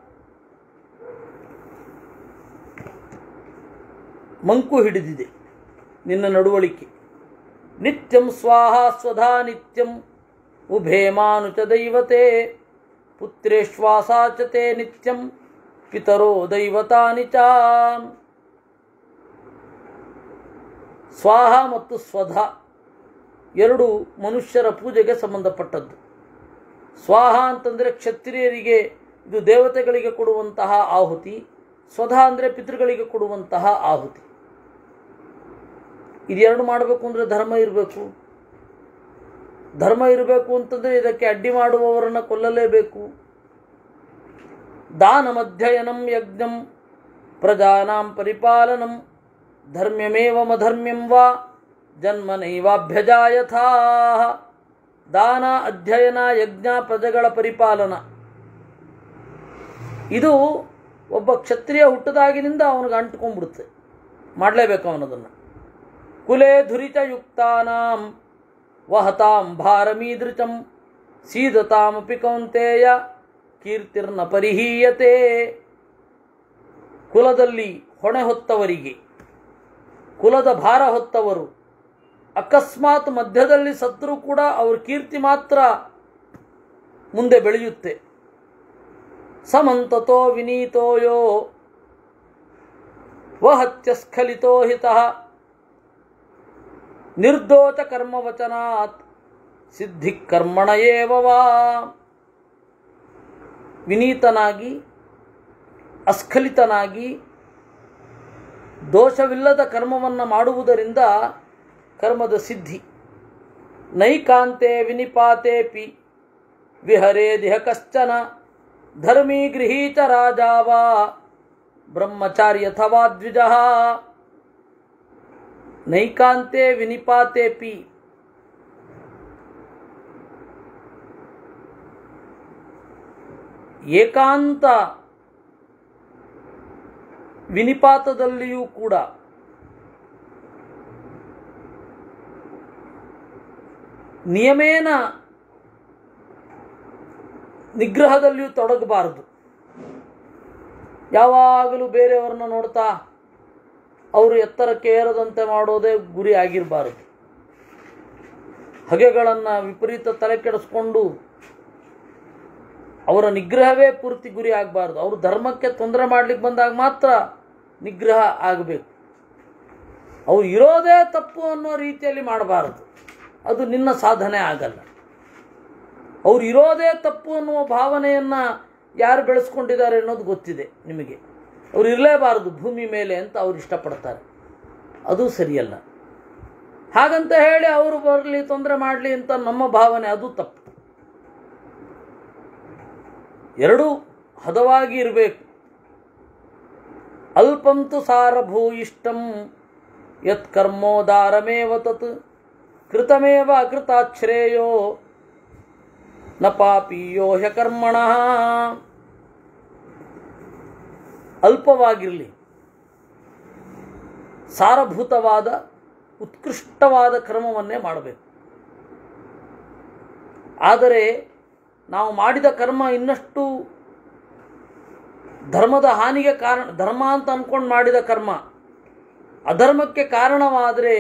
ಮಂಕು ಹಿಡಿದಿದೆ ನಿನ್ನ ನಡವಳಿಕೆ ನಿತ್ಯಂ ಸ್ವಾಹ ಸ್ವಧಾ ನಿತ್ಯಂ ಉಭೇ ಮಾನುಚ ದೈವತೆ ಪುತ್ರೇಶ್ವಾಸಾಚತೆ ನಿತ್ಯಂ ಪಿತರೋ ದೈವತಾನಿ ಚ ಸ್ವಾಹ ಮತ್ತು ಸ್ವಧ ಎರಡು ಮನುಷ್ಯರ ಪೂಜೆಗೆ ಸಂಬಂಧಪಟ್ಟದ್ದು ಸ್ವಾಹ ಅಂತಂದರೆ ಕ್ಷತ್ರಿಯರಿಗೆ ಇದು ದೇವತೆಗಳಿಗೆ ಕೊಡುವಂತಹ ಆಹುತಿ ಸ್ವಧ ಅಂದರೆ ಪಿತೃಗಳಿಗೆ ಕೊಡುವಂತಹ ಆಹುತಿ ಇದೆರಡು ಮಾಡಬೇಕು ಅಂದರೆ ಧರ್ಮ ಇರಬೇಕು ಧರ್ಮ ಇರಬೇಕು ಅಂತಂದರೆ ಇದಕ್ಕೆ ಅಡ್ಡಿ ಮಾಡುವವರನ್ನು ಕೊಲ್ಲಲೇಬೇಕು ದಾನಮಧ್ಯಯನಂ ಯಜ್ಞಂ ಪ್ರಜಾನಾಂ ಪರಿಪಾಲನಂ ಧರ್ಮ್ಯಮೇವಮಧರ್ಮ್ಯಂ ವಾ ಜನ್ಮನೈವಾಭ್ಯಜಾಯಥಾ ದಾನ ಅಧ್ಯಯನ ಯಜ್ಞ ಪ್ರಜೆಗಳ ಪರಿಪಾಲನ ಇದು ಒಬ್ಬ ಕ್ಷತ್ರಿಯ ಹುಟ್ಟದಾಗಿನಿಂದ ಅವನಿಗೆ ಅಂಟ್ಕೊಂಡ್ಬಿಡುತ್ತೆ ಮಾಡಲೇಬೇಕು ಅವನದನ್ನು ಕುಲೇ ಧುರಿತಯುಕ್ತಾನಾಂ ವಹತಾಂ ಭಾರಮೀದೃಚಂ ಸೀದತಾಮಪಿ ಕೌಂತೆಯ ಕೀರ್ತಿರ್ನ ಪರಿಹೀಯತೆ ಕುಲದಲ್ಲಿ ಹೊಣೆ ಹೊತ್ತವರಿಗೆ ಕುಲದ ಭಾರ ಹೊತ್ತವರು ಅಕಸ್ಮಾತ್ ಮಧ್ಯದಲ್ಲಿ ಸತ್ರು ಕೂಡ ಅವ್ರ ಕೀರ್ತಿ ಮಾತ್ರ ಮುಂದೆ ಬೆಳೆಯುತ್ತೆ ಸಮಂತತೋ ವಿನೀತೋಯೋ ವಹತ್ಯಸ್ಖಲಿತೋ ಹಿತಃ ನಿರ್ದೋಚ ಕರ್ಮವಚನಾತ್ ಸಿದ್ಧಿ ಕರ್ಮಣ ಏವ ವಾ ವಿನೀತನಾಗಿ ಅಸ್ಖಲಿತನಾಗಿ ದೋಷವಿಲ್ಲದ ಕರ್ಮವನ್ನು ಮಾಡುವುದರಿಂದ ಕರ್ಮದ ಸಿದ್ಧಿ ನೈಕಾಂತೆ ವಿನಿಪಾತೇಪಿ ವಿಹರೇದಿಹ ಕಶ್ಚನ ಧರ್ಮೀ ಗೃಹೀತ ರಾಜಾವ ಬ್ರಹ್ಮಚಾರ್ಯಥವಾ ದ್ವಿಜ ನೈಕಾಂತೆ ವಿನಿಪಾತೇಪಿ ಏಕಾಂತ ವಿನಿಪಾತದಲ್ಲಿಯೂ ಕೂಡ ನಿಯಮೇನ ನಿಗ್ರಹದಲ್ಲಿಯೂ ತೊಡಗಬಾರದು ಯಾವಾಗಲೂ ಬೇರೆಯವರನ್ನ ನೋಡ್ತಾ ಅವರು ಎತ್ತರಕ್ಕೆ ಏರದಂತೆ ಮಾಡೋದೇ ಗುರಿ ಆಗಿರಬಾರದು ಹಗೆಗಳನ್ನು ವಿಪರೀತ ತಲೆ ಕೆಡಿಸ್ಕೊಂಡು ಅವರ ನಿಗ್ರಹವೇ ಪೂರ್ತಿ ಗುರಿ ಆಗಬಾರ್ದು ಅವರು ಧರ್ಮಕ್ಕೆ ತೊಂದರೆ ಮಾಡ್ಲಿಕ್ಕೆ ಬಂದಾಗ ಮಾತ್ರ ನಿಗ್ರಹ ಆಗಬೇಕು ಅವ್ರು ಇರೋದೇ ತಪ್ಪು ಅನ್ನೋ ರೀತಿಯಲ್ಲಿ ಮಾಡಬಾರದು ಅದು ನಿನ್ನ ಸಾಧನೆ ಆಗಲ್ಲ ಅವ್ರು ಇರೋದೇ ತಪ್ಪು ಅನ್ನುವ ಭಾವನೆಯನ್ನು ಯಾರು ಬೆಳೆಸ್ಕೊಂಡಿದ್ದಾರೆ ಅನ್ನೋದು ಗೊತ್ತಿದೆ ನಿಮಗೆ ಅವ್ರು ಇರಲೇಬಾರದು ಭೂಮಿ ಮೇಲೆ ಅಂತ ಅವ್ರು ಇಷ್ಟಪಡ್ತಾರೆ ಅದು ಸರಿಯಲ್ಲ ಹಾಗಂತ ಹೇಳಿ ಅವರು ಬರಲಿ ತೊಂದರೆ ಮಾಡಲಿ ಅಂತ ನಮ್ಮ ಭಾವನೆ ಅದು ತಪ್ಪು ಎರಡೂ ಹದವಾಗಿ ಇರಬೇಕು ಅಲ್ಪಂತು ಸಾರಭೂ ಇಷ್ಟಂ ಯತ್ ಕರ್ಮೋದಾರಮೇವ ತತ್ ಕೃತಮೇವ ಅಕೃತಾಶ್ರೇಯೋ ನ ಪಾಪೀಯೋ ಹ್ಯಕರ್ಮಣ ಅಲ್ಪವಾಗಿರಲಿ ಸಾರಭೂತವಾದ ಉತ್ಕೃಷ್ಟವಾದ ಕರ್ಮವನ್ನೇ ಮಾಡಬೇಕು ಆದರೆ ನಾವು ಮಾಡಿದ ಕರ್ಮ ಇನ್ನಷ್ಟು ಧರ್ಮದ ಹಾನಿಗೆ ಕಾರಣ ಧರ್ಮ ಅಂತ ಅಂದ್ಕೊಂಡು ಮಾಡಿದ ಕರ್ಮ ಅಧರ್ಮಕ್ಕೆ ಕಾರಣವಾದರೆ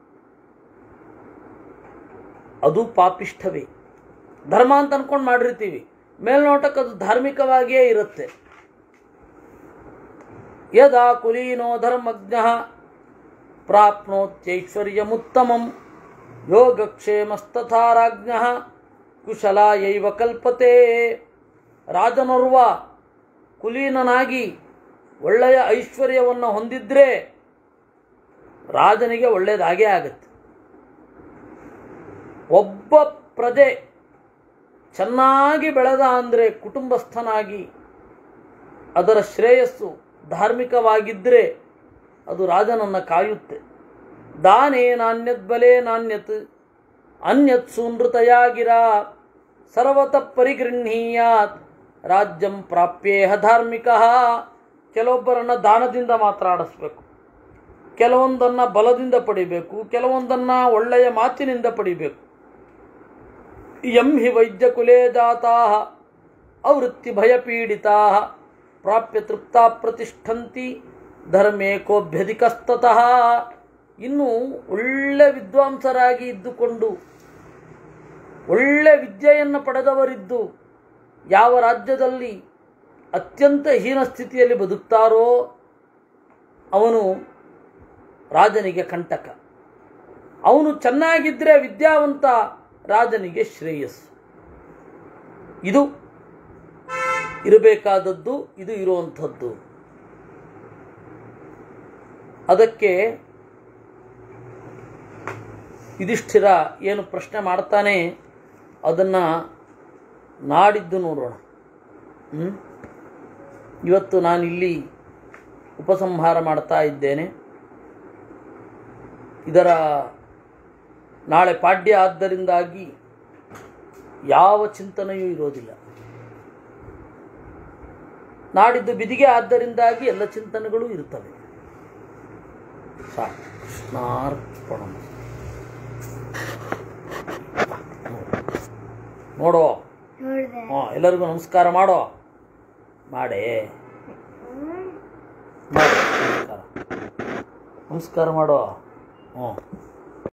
ಅದು ಪಾಪಿಷ್ಠವೇ ಧರ್ಮ ಅಂತ ಅಂದ್ಕೊಂಡು ಮಾಡಿರ್ತೀವಿ ಮೇಲ್ನೋಟಕ್ಕೆ ಅದು ಧಾರ್ಮಿಕವಾಗಿಯೇ ಇರುತ್ತೆ ಯದಾ ಕುಲೀನೋ ಧರ್ಮಜ್ಞ ಪ್ರಾಪ್ನೋತ್ಯೈಶ್ವರ್ಯಮುತ್ತಮಂ ಯೋಗಕ್ಷೇಮಸ್ತಥಾ ರಾಜ್ಞ ಕುಶಲಾಯೈವ ಕಲ್ಪತೆ ರಾಜನೋರ್ವ ಕುಲೀನನಾಗಿ ಒಳ್ಳೆಯ ಐಶ್ವರ್ಯವನ್ನು ಹೊಂದಿದ್ರೆ ರಾಜನಿಗೆ ಒಳ್ಳೆಯದಾಗೇ ಆಗುತ್ತೆ ಒಬ್ಬ ಪ್ರಜೆ ಚೆನ್ನಾಗಿ ಬೆಳೆದ ಅಂದರೆ ಕುಟುಂಬಸ್ಥನಾಗಿ ಅದರ ಶ್ರೇಯಸ್ಸು ಧಾರ್ಮಿಕವಾಗಿದ್ದರೆ ಅದು ರಾಜನನ್ನು ಕಾಯುತ್ತೆ ದಾನೇ ನಾಣ್ಯದ್ ಬಲೇ ನಾಣ್ಯತ್ ಅನ್ಯತ್ ಸೂನೃತಯಾಗಿರ ಸರ್ವತಃ ಪರಿಗೃಹೀಯಾತ್ ರಾಜ್ಯಂ ಪ್ರಾಪ್ಯೇಹ ಧಾರ್ಮಿಕ ಕೆಲವೊಬ್ಬರನ್ನು ದಾನದಿಂದ ಮಾತ್ರ ಆಡಿಸ್ಬೇಕು ಕೆಲವೊಂದನ್ನು ಬಲದಿಂದ ಪಡಿಬೇಕು ಕೆಲವೊಂದನ್ನು ಒಳ್ಳೆಯ ಮಾತಿನಿಂದ ಪಡಿಬೇಕು ಯಂ ಹಿ ವೈದ್ಯಕುಲೇ ಜಾತಾ ಅವೃತ್ತಿ ಭಯಪೀಡಿತಾ ಪ್ರಾಪ್ಯ ತೃಪ್ತಾ ಪ್ರತಿಷ್ಠಂತಿ ಧರ್ಮೇಕೋಭ್ಯಧಿಕಸ್ತತಃ ಇನ್ನು ಒಳ್ಳೆ ವಿದ್ವಾಂಸರಾಗಿ ಇದ್ದುಕೊಂಡು ಒಳ್ಳೆ ವಿದ್ಯೆಯನ್ನು ಪಡೆದವರಿದ್ದು ಯಾವ ರಾಜ್ಯದಲ್ಲಿ ಅತ್ಯಂತ ಹೀನ ಸ್ಥಿತಿಯಲ್ಲಿ ಬದುಕ್ತಾರೋ ಅವನು ರಾಜನಿಗೆ ಕಂಟಕ ಅವನು ಚೆನ್ನಾಗಿದ್ದರೆ ವಿದ್ಯಾವಂತ ರಾಜನಿಗೆ ಶ್ರೇಯಸ್ಸು ಇದು ಇರಬೇಕಾದದ್ದು ಇದು ಇರುವಂಥದ್ದು ಅದಕ್ಕೆ ಯುಧಿಷ್ಠಿರ ಏನು ಪ್ರಶ್ನೆ ಮಾಡ್ತಾನೆ ಅದನ್ನು ನಾಡಿದ್ದು ನೋಡೋಣ ಹ್ಮ್? ಇವತ್ತು ನಾನಿಲ್ಲಿ ಉಪಸಂಹಾರ ಮಾಡ್ತಾ ಇದ್ದೇನೆ ಇದರ ನಾಳೆ ಪಾಡ್ಯ ಆದ್ದರಿಂದಾಗಿ ಯಾವ ಚಿಂತನೆಯೂ ಇರೋದಿಲ್ಲ ನಾಡಿದ್ದು ಬಿದಿಗೆ ಆದ್ದರಿಂದಾಗಿ ಎಲ್ಲ ಚಿಂತನೆಗಳು ಇರುತ್ತವೆ ಸಾಕು ಕೃಷ್ಣಾರ್ಪಣ ನೋಡೋ ನೋಡಿದೆ ಹಾಂ ಎಲ್ಲರಿಗೂ ನಮಸ್ಕಾರ ಮಾಡೋ ಮಾಡೇ ಮಾಡು ನಮಸ್ಕಾರ ನಮಸ್ಕಾರ ಮಾಡೋ ಹ್ಞೂ